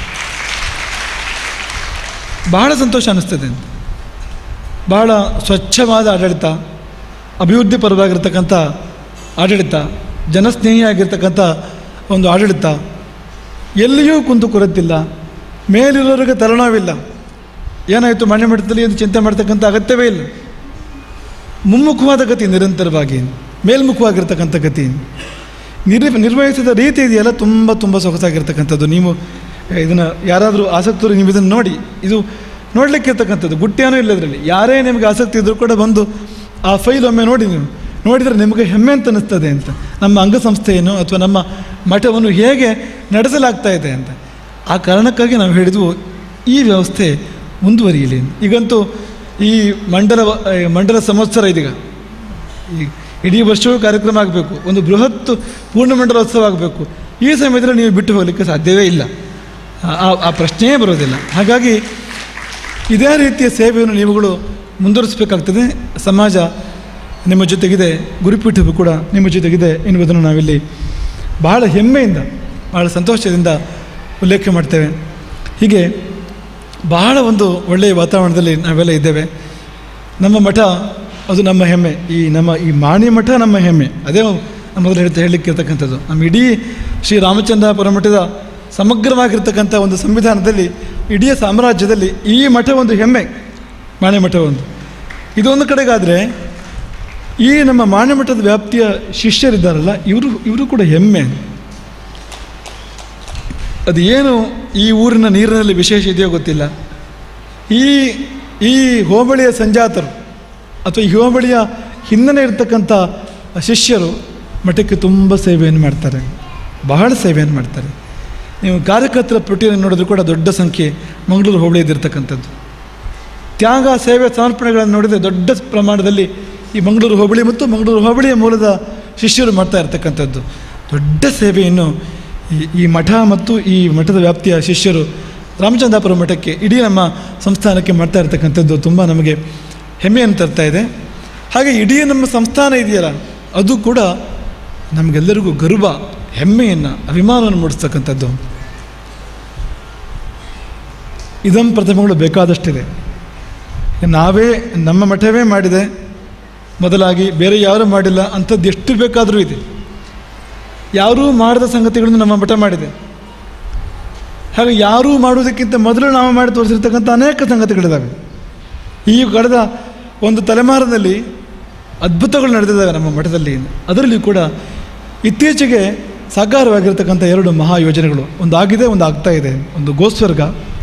ಬಹಳ ಸಂತೋಷ ಅನ್ನಿಸ್ತದೆ ಬಹಳ ಸ್ವಚ್ಛವಾದ ಆಡಳಿತ ಅಭಿವೃದ್ಧಿ ಪರವಾಗಿರ್ತಕ್ಕಂಥ ಆಡಳಿತ ಜನಸ್ನೇಹಿಯಾಗಿರ್ತಕ್ಕಂಥ ಒಂದು ಆಡಳಿತ ಎಲ್ಲಿಯೂ ಕುಂದು ಕೊರತಿಲ್ಲ ಮೇಲಿರೋರಿಗೆ ತಲೆನೋವಿಲ್ಲ ಏನಾಯಿತು ಮನೆ ಮಟ್ಟದಲ್ಲಿ ಎಂದು ಚಿಂತೆ ಮಾಡ್ತಕ್ಕಂಥ ಅಗತ್ಯವೇ ಇಲ್ಲ ಮುಮ್ಮುಖವಾದ ಗತಿ ನಿರಂತರವಾಗಿ ಮೇಲ್ಮುಖವಾಗಿರ್ತಕ್ಕಂಥ ಗತಿ ನಿರ್ ನಿರ್ವಹಿಸಿದ ರೀತಿ ಇದೆಯಲ್ಲ ತುಂಬ ತುಂಬ ಸೊಗಸಾಗಿರ್ತಕ್ಕಂಥದ್ದು ನೀವು ಇದನ್ನು ಯಾರಾದರೂ ಆಸಕ್ತರು ನೀವು ಇದನ್ನು ನೋಡಿ ಇದು ನೋಡಲಿಕ್ಕೆ ಇರ್ತಕ್ಕಂಥದ್ದು ಗುಟ್ಟಿಯಾನೂ ಇಲ್ಲ ಇದರಲ್ಲಿ ಯಾರೇ ನಿಮಗೆ ಆಸಕ್ತಿ ಇದ್ದರೂ ಕೂಡ ಬಂದು ಆ ಫೈಲ್ ಒಮ್ಮೆ ನೋಡಿ ನೀವು ನೋಡಿದರೆ ನಿಮಗೆ ಹೆಮ್ಮೆ ಅಂತ ಅನ್ನಿಸ್ತದೆ ಅಂತ ನಮ್ಮ ಅಂಗಸಂಸ್ಥೆಯನ್ನು ಅಥವಾ ನಮ್ಮ ಮಠವನ್ನು ಹೇಗೆ ನಡೆಸಲಾಗ್ತಾ ಇದೆ ಅಂತ ಆ ಕಾರಣಕ್ಕಾಗಿ ನಾವು ಹೇಳಿದ್ವು ಈ ವ್ಯವಸ್ಥೆ ಮುಂದುವರಿಯಲಿ ಈಗಂತೂ ಈ ಮಂಡಲ ಈ ಮಂಡಲ ಸಂವತ್ಸರ ಇದೀಗ ಈ ಇಡೀ ವರ್ಷವೂ ಕಾರ್ಯಕ್ರಮ ಆಗಬೇಕು ಒಂದು ಬೃಹತ್ ಪೂರ್ಣಮಂಡಲೋತ್ಸವ ಆಗಬೇಕು ಈ ಸಮಯದಲ್ಲಿ ನೀವು ಬಿಟ್ಟು ಹೋಗಲಿಕ್ಕೆ ಸಾಧ್ಯವೇ ಇಲ್ಲ ಆ- ಆ- ಆ ಪ್ರಶ್ನೆಯೇ ಬರೋದಿಲ್ಲ ಹಾಗಾಗಿ ಇದೇ ರೀತಿಯ ಸೇವೆಯನ್ನು ನೀವುಗಳು ಮುಂದುವರಿಸಬೇಕಾಗ್ತದೆ ಸಮಾಜ ನಿಮ್ಮ ಜೊತೆಗಿದೆ ಗುರುಪೀಠವು ಕೂಡ ನಿಮ್ಮ ಜೊತೆಗಿದೆ ಎನ್ನುವುದನ್ನು ನಾವಿಲ್ಲಿ ಬಹಳ ಹೆಮ್ಮೆಯಿಂದ ಬಹಳ ಸಂತೋಷದಿಂದ ಉಲ್ಲೇಖ ಮಾಡ್ತೇವೆ ಹೀಗೆ ಬಹಳ ಒಂದು ಒಳ್ಳೆಯ ವಾತಾವರಣದಲ್ಲಿ ನಾವೆಲ್ಲ ಇದ್ದೇವೆ ನಮ್ಮ ಮಠ ಅದು ನಮ್ಮ ಹೆಮ್ಮೆ ಈ ನಮ್ಮ ಈ ಮಾಣಿ ಮಠ ನಮ್ಮ ಹೆಮ್ಮೆ ಅದೇ ಮೊದಲು ಹೇಳ್ತಾ ಹೇಳಲಿಕ್ಕೆ ಇರ್ತಕ್ಕಂಥದ್ದು ನಮ್ಮ ಇಡೀ ಶ್ರೀ ರಾಮಚಂದ್ರಾಪುರ ಮಠದ ಸಮಗ್ರವಾಗಿರ್ತಕ್ಕಂಥ ಒಂದು ಸಂವಿಧಾನದಲ್ಲಿ ಇಡೀ ಸಾಮ್ರಾಜ್ಯದಲ್ಲಿ ಈ ಮಠ ಒಂದು ಹೆಮ್ಮೆ ಮಾಣಿ ಮಠ ಒಂದು ಇದೊಂದು ಕಡೆಗಾದರೆ ಈ ನಮ್ಮ ಮಾಣಿ ಮಠದ ವ್ಯಾಪ್ತಿಯ ಶಿಷ್ಯರಿದ್ದಾರಲ್ಲ ಇವರು ಇವರು ಕೂಡ ಹೆಮ್ಮೆ ಅದು ಏನು ಈ ಊರಿನ ನೀರಿನಲ್ಲಿ ವಿಶೇಷ ಇದೆಯೋ ಗೊತ್ತಿಲ್ಲ ಈ ಈ ಹೋಬಳಿಯ ಸಂಜಾತರು ಅಥವಾ ಈ ಹೋಬಳಿಯ ಹಿನ್ನೆಲೆ ಇರ್ತಕ್ಕಂಥ ಶಿಷ್ಯರು ಮಠಕ್ಕೆ ತುಂಬ ಸೇವೆಯನ್ನು ಮಾಡ್ತಾರೆ ಬಹಳ ಸೇವೆಯನ್ನು ಮಾಡ್ತಾರೆ ನೀವು ಕಾರ್ಯಕರ್ತರ ಪಟ್ಟಿಯನ್ನು ನೋಡಿದ್ರು ಕೂಡ ದೊಡ್ಡ ಸಂಖ್ಯೆ ಮಂಗಳೂರು ಹೋಬಳಿಯದಿರ್ತಕ್ಕಂಥದ್ದು ತ್ಯಾಗ ಸೇವೆ ಸಮರ್ಪಣೆಗಳನ್ನು ನೋಡಿದರೆ ದೊಡ್ಡ ಪ್ರಮಾಣದಲ್ಲಿ ಈ ಮಂಗಳೂರು ಹೋಬಳಿ ಮತ್ತು ಮಂಗಳೂರು ಹೋಬಳಿಯ ಮೂಲದ ಶಿಷ್ಯರು ಮಾಡ್ತಾ ಇರ್ತಕ್ಕಂಥದ್ದು ದೊಡ್ಡ ಸೇವೆಯನ್ನು ಈ ಈ ಮಠ ಮತ್ತು ಈ ಮಠದ ವ್ಯಾಪ್ತಿಯ ಶಿಷ್ಯರು ರಾಮಚಂದ್ರಾಪುರ ಮಠಕ್ಕೆ ಇಡೀ ನಮ್ಮ ಸಂಸ್ಥಾನಕ್ಕೆ ಮಾಡ್ತಾ ಇರ್ತಕ್ಕಂಥದ್ದು ತುಂಬ ನಮಗೆ ಹೆಮ್ಮೆಯನ್ನು ತರ್ತಾ ಇದೆ ಹಾಗೆ ಇಡೀ ನಮ್ಮ ಸಂಸ್ಥಾನ ಇದೆಯಲ್ಲ ಅದು ಕೂಡ ನಮಗೆಲ್ಲರಿಗೂ ಗರ್ವ ಹೆಮ್ಮೆಯನ್ನು ಅಭಿಮಾನವನ್ನು ಮೂಡಿಸ್ತಕ್ಕಂಥದ್ದು ಇದಂ ಪ್ರತಿಮೆಗಳು ಬೇಕಾದಷ್ಟಿದೆ ನಾವೇ ನಮ್ಮ ಮಠವೇ ಮಾಡಿದೆ ಮೊದಲಾಗಿ ಬೇರೆ ಯಾರೂ ಮಾಡಿಲ್ಲ ಅಂಥದ್ದು ಎಷ್ಟು ಬೇಕಾದರೂ ಇದೆ ಯಾರೂ ಮಾಡದ ಸಂಗತಿಗಳನ್ನು ನಮ್ಮ ಮಠ ಮಾಡಿದೆ ಹಾಗೆ ಯಾರೂ ಮಾಡುವುದಕ್ಕಿಂತ ಮೊದಲು ನಾವು ಮಾಡಿ ತೋರಿಸಿರ್ತಕ್ಕಂಥ ಅನೇಕ ಸಂಗತಿಗಳಿದ್ದಾವೆ ಈ ಕಳೆದ ಒಂದು ತಲೆಮಾರಿನಲ್ಲಿ ಅದ್ಭುತಗಳು ನಡೆದಿದ್ದಾವೆ ನಮ್ಮ ಮಠದಲ್ಲಿ ಅದರಲ್ಲಿ ಕೂಡ ಇತ್ತೀಚೆಗೆ ಸಾಕಾರವಾಗಿರ್ತಕ್ಕಂಥ ಎರಡು ಮಹಾ ಯೋಜನೆಗಳು ಒಂದು ಆಗಿದೆ ಒಂದು ಆಗ್ತಾ ಇದೆ ಒಂದು ಗೋಸ್ವರ್ಗ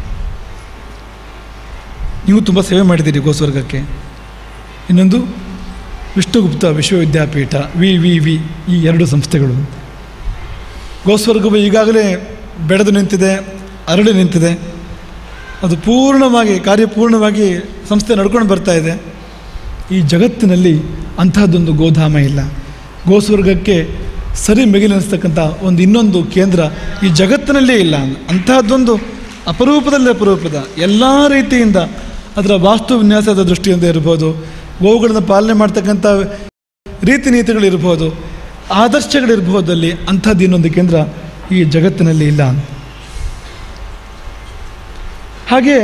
ನೀವು ತುಂಬ ಸೇವೆ ಮಾಡಿದ್ದೀರಿ ಗೋಸ್ವರ್ಗಕ್ಕೆ ಇನ್ನೊಂದು ವಿಷ್ಣುಗುಪ್ತ ವಿಶ್ವವಿದ್ಯಾಪೀಠ ವಿ ವಿ ವಿ ಈ ಎರಡು ಸಂಸ್ಥೆಗಳು ಗೋಸ್ವರ್ಗವು ಈಗಾಗಲೇ ಬೆಳೆದು ನಿಂತಿದೆ ಅರಳಿ ನಿಂತಿದೆ ಅದು ಪೂರ್ಣವಾಗಿ ಕಾರ್ಯಪೂರ್ಣವಾಗಿ ಸಂಸ್ಥೆ ನಡ್ಕೊಂಡು ಬರ್ತಾ ಇದೆ ಈ ಜಗತ್ತಿನಲ್ಲಿ ಅಂತಹದ್ದೊಂದು ಗೋಧಾಮ ಇಲ್ಲ ಗೋಸ್ವರ್ಗಕ್ಕೆ ಸರಿ ಮಿಗಿಲೆನಿಸ್ತಕ್ಕಂಥ ಒಂದು ಇನ್ನೊಂದು ಕೇಂದ್ರ ಈ ಜಗತ್ತಿನಲ್ಲೇ ಇಲ್ಲ ಅಂತಹದ್ದೊಂದು ಅಪರೂಪದಲ್ಲಿ ಅಪರೂಪದ ಎಲ್ಲ ರೀತಿಯಿಂದ ಅದರ ವಾಸ್ತು ವಿನ್ಯಾಸದ ದೃಷ್ಟಿಯಿಂದ ಇರ್ಬೋದು ಗೋವುಗಳನ್ನು ಪಾಲನೆ ಮಾಡ್ತಕ್ಕಂಥ ರೀತಿ ನೀತಿಗಳಿರ್ಬೋದು ಆದರ್ಶಗಳಿರ್ಬೋದು ಅಲ್ಲಿ ಅಂಥದ್ದು ಇನ್ನೊಂದು ಕೇಂದ್ರ ಈ ಜಗತ್ತಿನಲ್ಲಿ ಇಲ್ಲ ಹಾಗೆ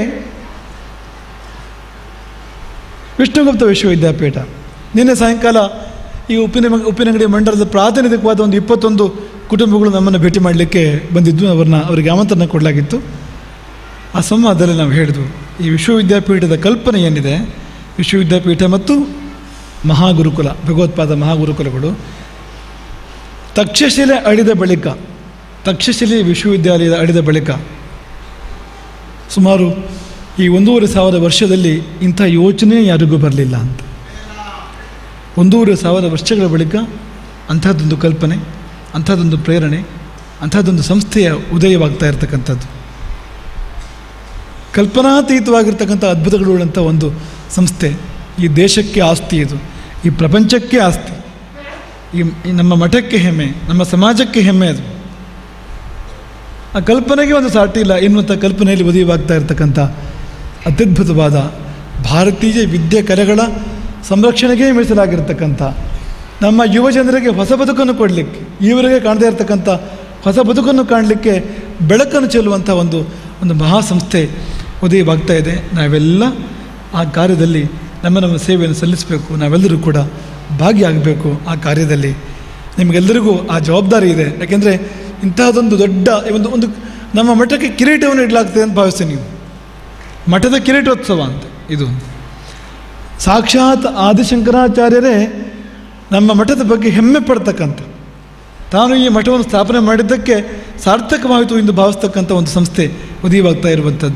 ವಿಷ್ಣುಗುಪ್ತ ವಿಶ್ವವಿದ್ಯಾಪೀಠ ನಿನ್ನೆ ಸಾಯಂಕಾಲ ಈ ಉಪ್ಪಿನ ಉಪ್ಪಿನಂಗಡಿ ಮಂಡಲದ ಪ್ರಾತಿನಿಧಿಕವಾದ ಒಂದು ಇಪ್ಪತ್ತೊಂದು ಕುಟುಂಬಗಳು ನಮ್ಮನ್ನು ಭೇಟಿ ಮಾಡಲಿಕ್ಕೆ ಬಂದಿದ್ದು ಅವ್ರನ್ನ ಅವರಿಗೆ ಆಮಂತ್ರಣ ಕೊಡಲಾಗಿತ್ತು ಆ ಸಂವಾದದಲ್ಲಿ ನಾವು ಹೇಳಿದ್ವು ಈ ವಿಶ್ವವಿದ್ಯಾಪೀಠದ ಕಲ್ಪನೆ ಏನಿದೆ ವಿಶ್ವವಿದ್ಯಾಪೀಠ ಮತ್ತು ಮಹಾಗುರುಕುಲ ಭಗವತ್ಪಾದ ಮಹಾಗುರುಕುಲಗಳು ತಕ್ಷಶಿಲೆ ಅಳಿದ ಬಳಿಕ ತಕ್ಷಶಿಲೆ ವಿಶ್ವವಿದ್ಯಾಲಯದ ಅಳಿದ ಬಳಿಕ ಸುಮಾರು ಈ ಒಂದೂವರೆ ಸಾವಿರ ವರ್ಷದಲ್ಲಿ ಇಂಥ ಯೋಚನೆ ಯಾರಿಗೂ ಬರಲಿಲ್ಲ ಅಂತ ಒಂದೂವರೆ ಸಾವಿರ ವರ್ಷಗಳ ಬಳಿಕ ಅಂಥದ್ದೊಂದು ಕಲ್ಪನೆ ಅಂಥದ್ದೊಂದು ಪ್ರೇರಣೆ ಅಂಥದ್ದೊಂದು ಸಂಸ್ಥೆಯ ಉದಯವಾಗ್ತಾ ಇರತಕ್ಕಂಥದ್ದು ಕಲ್ಪನಾತೀತವಾಗಿರ್ತಕ್ಕಂಥ ಅದ್ಭುತಗಳುಳ್ಳಂಥ ಒಂದು ಸಂಸ್ಥೆ ಈ ದೇಶಕ್ಕೆ ಆಸ್ತಿ ಇದು ಈ ಪ್ರಪಂಚಕ್ಕೆ ಆಸ್ತಿ ಈ ಈ ನಮ್ಮ ಮಠಕ್ಕೆ ಹೆಮ್ಮೆ ನಮ್ಮ ಸಮಾಜಕ್ಕೆ ಹೆಮ್ಮೆ ಅದು ಆ ಕಲ್ಪನೆಗೆ ಒಂದು ಸಾಟಿ ಇಲ್ಲ ಎನ್ನುವಂಥ ಕಲ್ಪನೆಯಲ್ಲಿ ಉದಯವಾಗ್ತಾ ಇರತಕ್ಕಂಥ ಅತ್ಯದ್ಭುತವಾದ ಭಾರತೀಯ ವಿದ್ಯೆ ಕಲೆಗಳ ಸಂರಕ್ಷಣೆಗೆ ಮೀಸಲಾಗಿರ್ತಕ್ಕಂಥ ನಮ್ಮ ಯುವ ಜನರಿಗೆ ಹೊಸ ಬದುಕನ್ನು ಕೊಡಲಿಕ್ಕೆ ಈವರೆಗೆ ಕಾಣದೇ ಇರತಕ್ಕಂಥ ಹೊಸ ಬದುಕನ್ನು ಕಾಣಲಿಕ್ಕೆ ಬೆಳಕನ್ನು ಚೆಲ್ಲುವಂಥ ಒಂದು ಒಂದು ಮಹಾಸಂಸ್ಥೆ ಉದಯವಾಗ್ತಾ ಇದೆ ನಾವೆಲ್ಲ ಆ ಕಾರ್ಯದಲ್ಲಿ ನಮ್ಮ ನಮ್ಮ ಸೇವೆಯನ್ನು ಸಲ್ಲಿಸಬೇಕು ನಾವೆಲ್ಲರೂ ಕೂಡ ಭಾಗಿಯಾಗಬೇಕು ಆ ಕಾರ್ಯದಲ್ಲಿ ನಿಮಗೆಲ್ಲರಿಗೂ ಆ ಜವಾಬ್ದಾರಿ ಇದೆ ಯಾಕೆಂದರೆ ಇಂತಹದೊಂದು ದೊಡ್ಡ ಒಂದು ಒಂದು ನಮ್ಮ ಮಠಕ್ಕೆ ಕಿರೀಟವನ್ನು ಇಡಲಾಗ್ತದೆ ಅಂತ ಭಾವಿಸ್ತೀನಿ ನೀವು ಮಠದ ಕಿರೀಟೋತ್ಸವ ಅಂತ ಇದು ಸಾಕ್ಷಾತ್ ಆದಿಶಂಕರಾಚಾರ್ಯರೇ ನಮ್ಮ ಮಠದ ಬಗ್ಗೆ ಹೆಮ್ಮೆ ಪಡ್ತಕ್ಕಂಥ ತಾನು ಈ ಮಠವನ್ನು ಸ್ಥಾಪನೆ ಮಾಡಿದ್ದಕ್ಕೆ ಸಾರ್ಥಕವಾಯಿತು ಎಂದು ಭಾವಿಸ್ತಕ್ಕಂಥ ಒಂದು ಸಂಸ್ಥೆ ಉದಯವಾಗ್ತಾ ಇರುವಂಥದ್ದು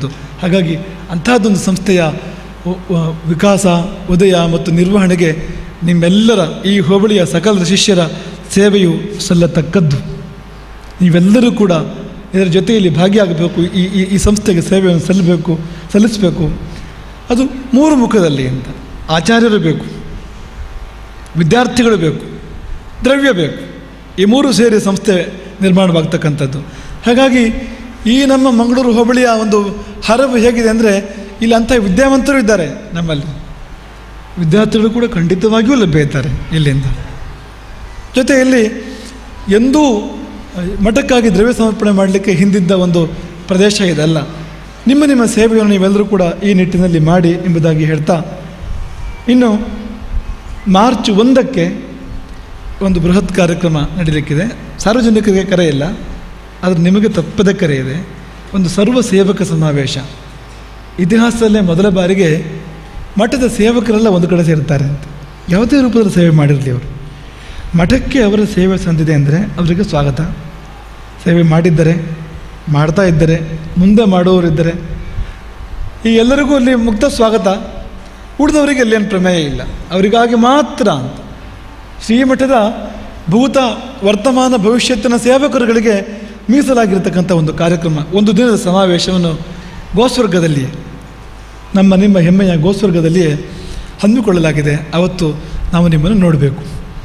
ಹಾಗಾಗಿ ಅಂತಹದ್ದೊಂದು ಸಂಸ್ಥೆಯ ಉ- ಉ- ವಿಕಾಸ ಉದಯ ಮತ್ತು ನಿರ್ವಹಣೆಗೆ ನಿಮ್ಮೆಲ್ಲರ ಈ ಹೋಬಳಿಯ ಸಕಲ ಶಿಷ್ಯರ ಸೇವೆಯು ಸಲ್ಲತಕ್ಕದ್ದು ನೀವೆಲ್ಲರೂ ಕೂಡ ಇದರ ಜೊತೆಯಲ್ಲಿ ಭಾಗಿಯಾಗಬೇಕು ಈ ಈ ಈ ಸಂಸ್ಥೆಗೆ ಸೇವೆಯನ್ನು ಸಲ್ಲಬೇಕು ಸಲ್ಲಿಸಬೇಕು ಅದು ಮೂರು ಮುಖದಲ್ಲಿ ಅಂತ ಆಚಾರ್ಯರು ಬೇಕು ವಿದ್ಯಾರ್ಥಿಗಳು ಬೇಕು ದ್ರವ್ಯ ಬೇಕು ಈ ಮೂರು ಸೇರಿ ಸಂಸ್ಥೆ ನಿರ್ಮಾಣವಾಗ್ತಕ್ಕಂಥದ್ದು ಹಾಗಾಗಿ ಈ ನಮ್ಮ ಮಂಗಳೂರು ಹೋಬಳಿಯ ಒಂದು ಹರವು ಹೇಗಿದೆ ಅಂದರೆ ಇಲ್ಲಿ ಅಂಥ ವಿದ್ಯಾವಂತರು ಇದ್ದಾರೆ ನಮ್ಮಲ್ಲಿ ವಿದ್ಯಾರ್ಥಿಗಳು ಕೂಡ ಖಂಡಿತವಾಗಿಯೂ ಲಭ್ಯ ಇದ್ದಾರೆ ಇಲ್ಲಿಂದ ಜೊತೆಯಲ್ಲಿ ಎಂದೂ ಮಠಕ್ಕಾಗಿ ದ್ರವ್ಯ ಸಮರ್ಪಣೆ ಮಾಡಲಿಕ್ಕೆ ಹಿಂದಿದ್ದ ಒಂದು ಪ್ರದೇಶ ಇದಲ್ಲ ನಿಮ್ಮ ನಿಮ್ಮ ಸೇವೆಯನ್ನು ನೀವೆಲ್ಲರೂ ಕೂಡ ಈ ನಿಟ್ಟಿನಲ್ಲಿ ಮಾಡಿ ಎಂಬುದಾಗಿ ಹೇಳ್ತಾ ಇನ್ನು ಮಾರ್ಚ್ ಒಂದಕ್ಕೆ ಒಂದು ಬೃಹತ್ ಕಾರ್ಯಕ್ರಮ ನಡೀಲಿಕ್ಕಿದೆ ಸಾರ್ವಜನಿಕರಿಗೆ ಕರೆ ಇಲ್ಲ ಆದರೆ ನಿಮಗೆ ತಪ್ಪದ ಕರೆ ಇದೆ ಒಂದು ಸರ್ವ ಸೇವಕ ಸಮಾವೇಶ ಇತಿಹಾಸದಲ್ಲೇ ಮೊದಲ ಬಾರಿಗೆ ಮಠದ ಸೇವಕರೆಲ್ಲ ಒಂದು ಕಡೆ ಸೇರ್ತಾರೆ ಅಂತ ಯಾವುದೇ ರೂಪದಲ್ಲಿ ಸೇವೆ ಮಾಡಿರಲಿ ಅವರು ಮಠಕ್ಕೆ ಅವರ ಸೇವೆ ಸಂದಿದೆ ಅಂದರೆ ಅವರಿಗೆ ಸ್ವಾಗತ ಸೇವೆ ಮಾಡಿದ್ದರೆ ಮಾಡ್ತಾ ಇದ್ದರೆ ಮುಂದೆ ಮಾಡುವವರಿದ್ದರೆ ಈ ಎಲ್ಲರಿಗೂ ಅಲ್ಲಿ ಮುಕ್ತ ಸ್ವಾಗತ ಉಳಿದವರಿಗೆ ಅಲ್ಲೇನು ಪ್ರಮೇಯ ಇಲ್ಲ ಅವರಿಗಾಗಿ ಮಾತ್ರ ಅಂತ ಶ್ರೀಮಠದ ಭೂತ ವರ್ತಮಾನ ಭವಿಷ್ಯತ್ತಿನ ಸೇವಕರುಗಳಿಗೆ ಮೀಸಲಾಗಿರ್ತಕ್ಕಂಥ ಒಂದು ಕಾರ್ಯಕ್ರಮ ಒಂದು ದಿನದ ಸಮಾವೇಶವನ್ನು ಗೋಸ್ವರ್ಗದಲ್ಲಿಯೇ ನಮ್ಮ ನಿಮ್ಮ ಹೆಮ್ಮೆಯ ಗೋಸ್ವರ್ಗದಲ್ಲಿಯೇ ಹಮ್ಮಿಕೊಳ್ಳಲಾಗಿದೆ ಅವತ್ತು ನಾವು ನಿಮ್ಮನ್ನು ನೋಡಬೇಕು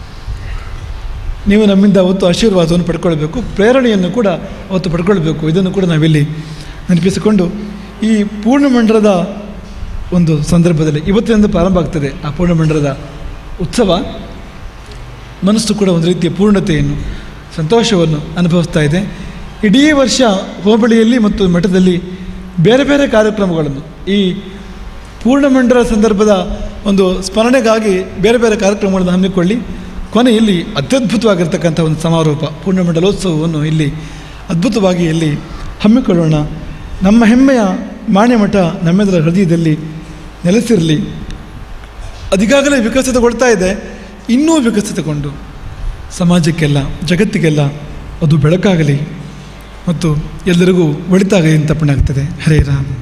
ನೀವು ನಮ್ಮಿಂದ ಅವತ್ತು ಆಶೀರ್ವಾದವನ್ನು ಪಡ್ಕೊಳ್ಬೇಕು ಪ್ರೇರಣೆಯನ್ನು ಕೂಡ ಅವತ್ತು ಪಡ್ಕೊಳ್ಬೇಕು ಇದನ್ನು ಕೂಡ ನಾವಿಲ್ಲಿ ನೆನಪಿಸಿಕೊಂಡು ಈ ಪೂರ್ಣಮಂಡಲದ ಒಂದು ಸಂದರ್ಭದಲ್ಲಿ ಇವತ್ತಿನಿಂದ ಪ್ರಾರಂಭ ಆಗ್ತದೆ ಆ ಪೂರ್ಣಮಂಡಲದ ಉತ್ಸವ ಮನಸ್ಸು ಕೂಡ ಒಂದು ರೀತಿಯ ಪೂರ್ಣತೆಯನ್ನು ಸಂತೋಷವನ್ನು ಅನುಭವಿಸ್ತಾ ಇದೆ ಇಡೀ ವರ್ಷ ಹೋಬಳಿಯಲ್ಲಿ ಮತ್ತು ಮಠದಲ್ಲಿ ಬೇರೆ ಬೇರೆ ಕಾರ್ಯಕ್ರಮಗಳನ್ನು ಈ ಪೂರ್ಣಮಂಡಲ ಸಂದರ್ಭದ ಒಂದು ಸ್ಮರಣೆಗಾಗಿ ಬೇರೆ ಬೇರೆ ಕಾರ್ಯಕ್ರಮಗಳನ್ನು ಹಮ್ಮಿಕೊಳ್ಳಿ ಕೊನೆಯಲ್ಲಿ ಅತ್ಯದ್ಭುತವಾಗಿರ್ತಕ್ಕಂಥ ಒಂದು ಸಮಾರೋಪ ಪೂರ್ಣಮಂಡಲೋತ್ಸವವನ್ನು ಇಲ್ಲಿ ಅದ್ಭುತವಾಗಿ ಇಲ್ಲಿ ಹಮ್ಮಿಕೊಳ್ಳೋಣ ನಮ್ಮ ಹೆಮ್ಮೆಯ ಮಾನ್ಯಮಠ ನಮ್ಮೆಲ್ಲರ ಹೃದಯದಲ್ಲಿ ನೆಲೆಸಿರಲಿ ಅದಿಗಾಗಲೇ ವಿಕಸಿತಗೊಳ್ತಾ ಇದೆ ಇನ್ನೂ ವಿಕಸಿತಗೊಂಡು ಸಮಾಜಕ್ಕೆಲ್ಲ ಜಗತ್ತಿಗೆಲ್ಲ ಅದು ಬೆಳಕಾಗಲಿ ಮತ್ತು ಎಲ್ಲರಿಗೂ ಒಳಿತಾಗಲಿ ಅಂತ ಪುಣ್ಯ ಆಗ್ತದೆ ಹರೇ ರಾಮ್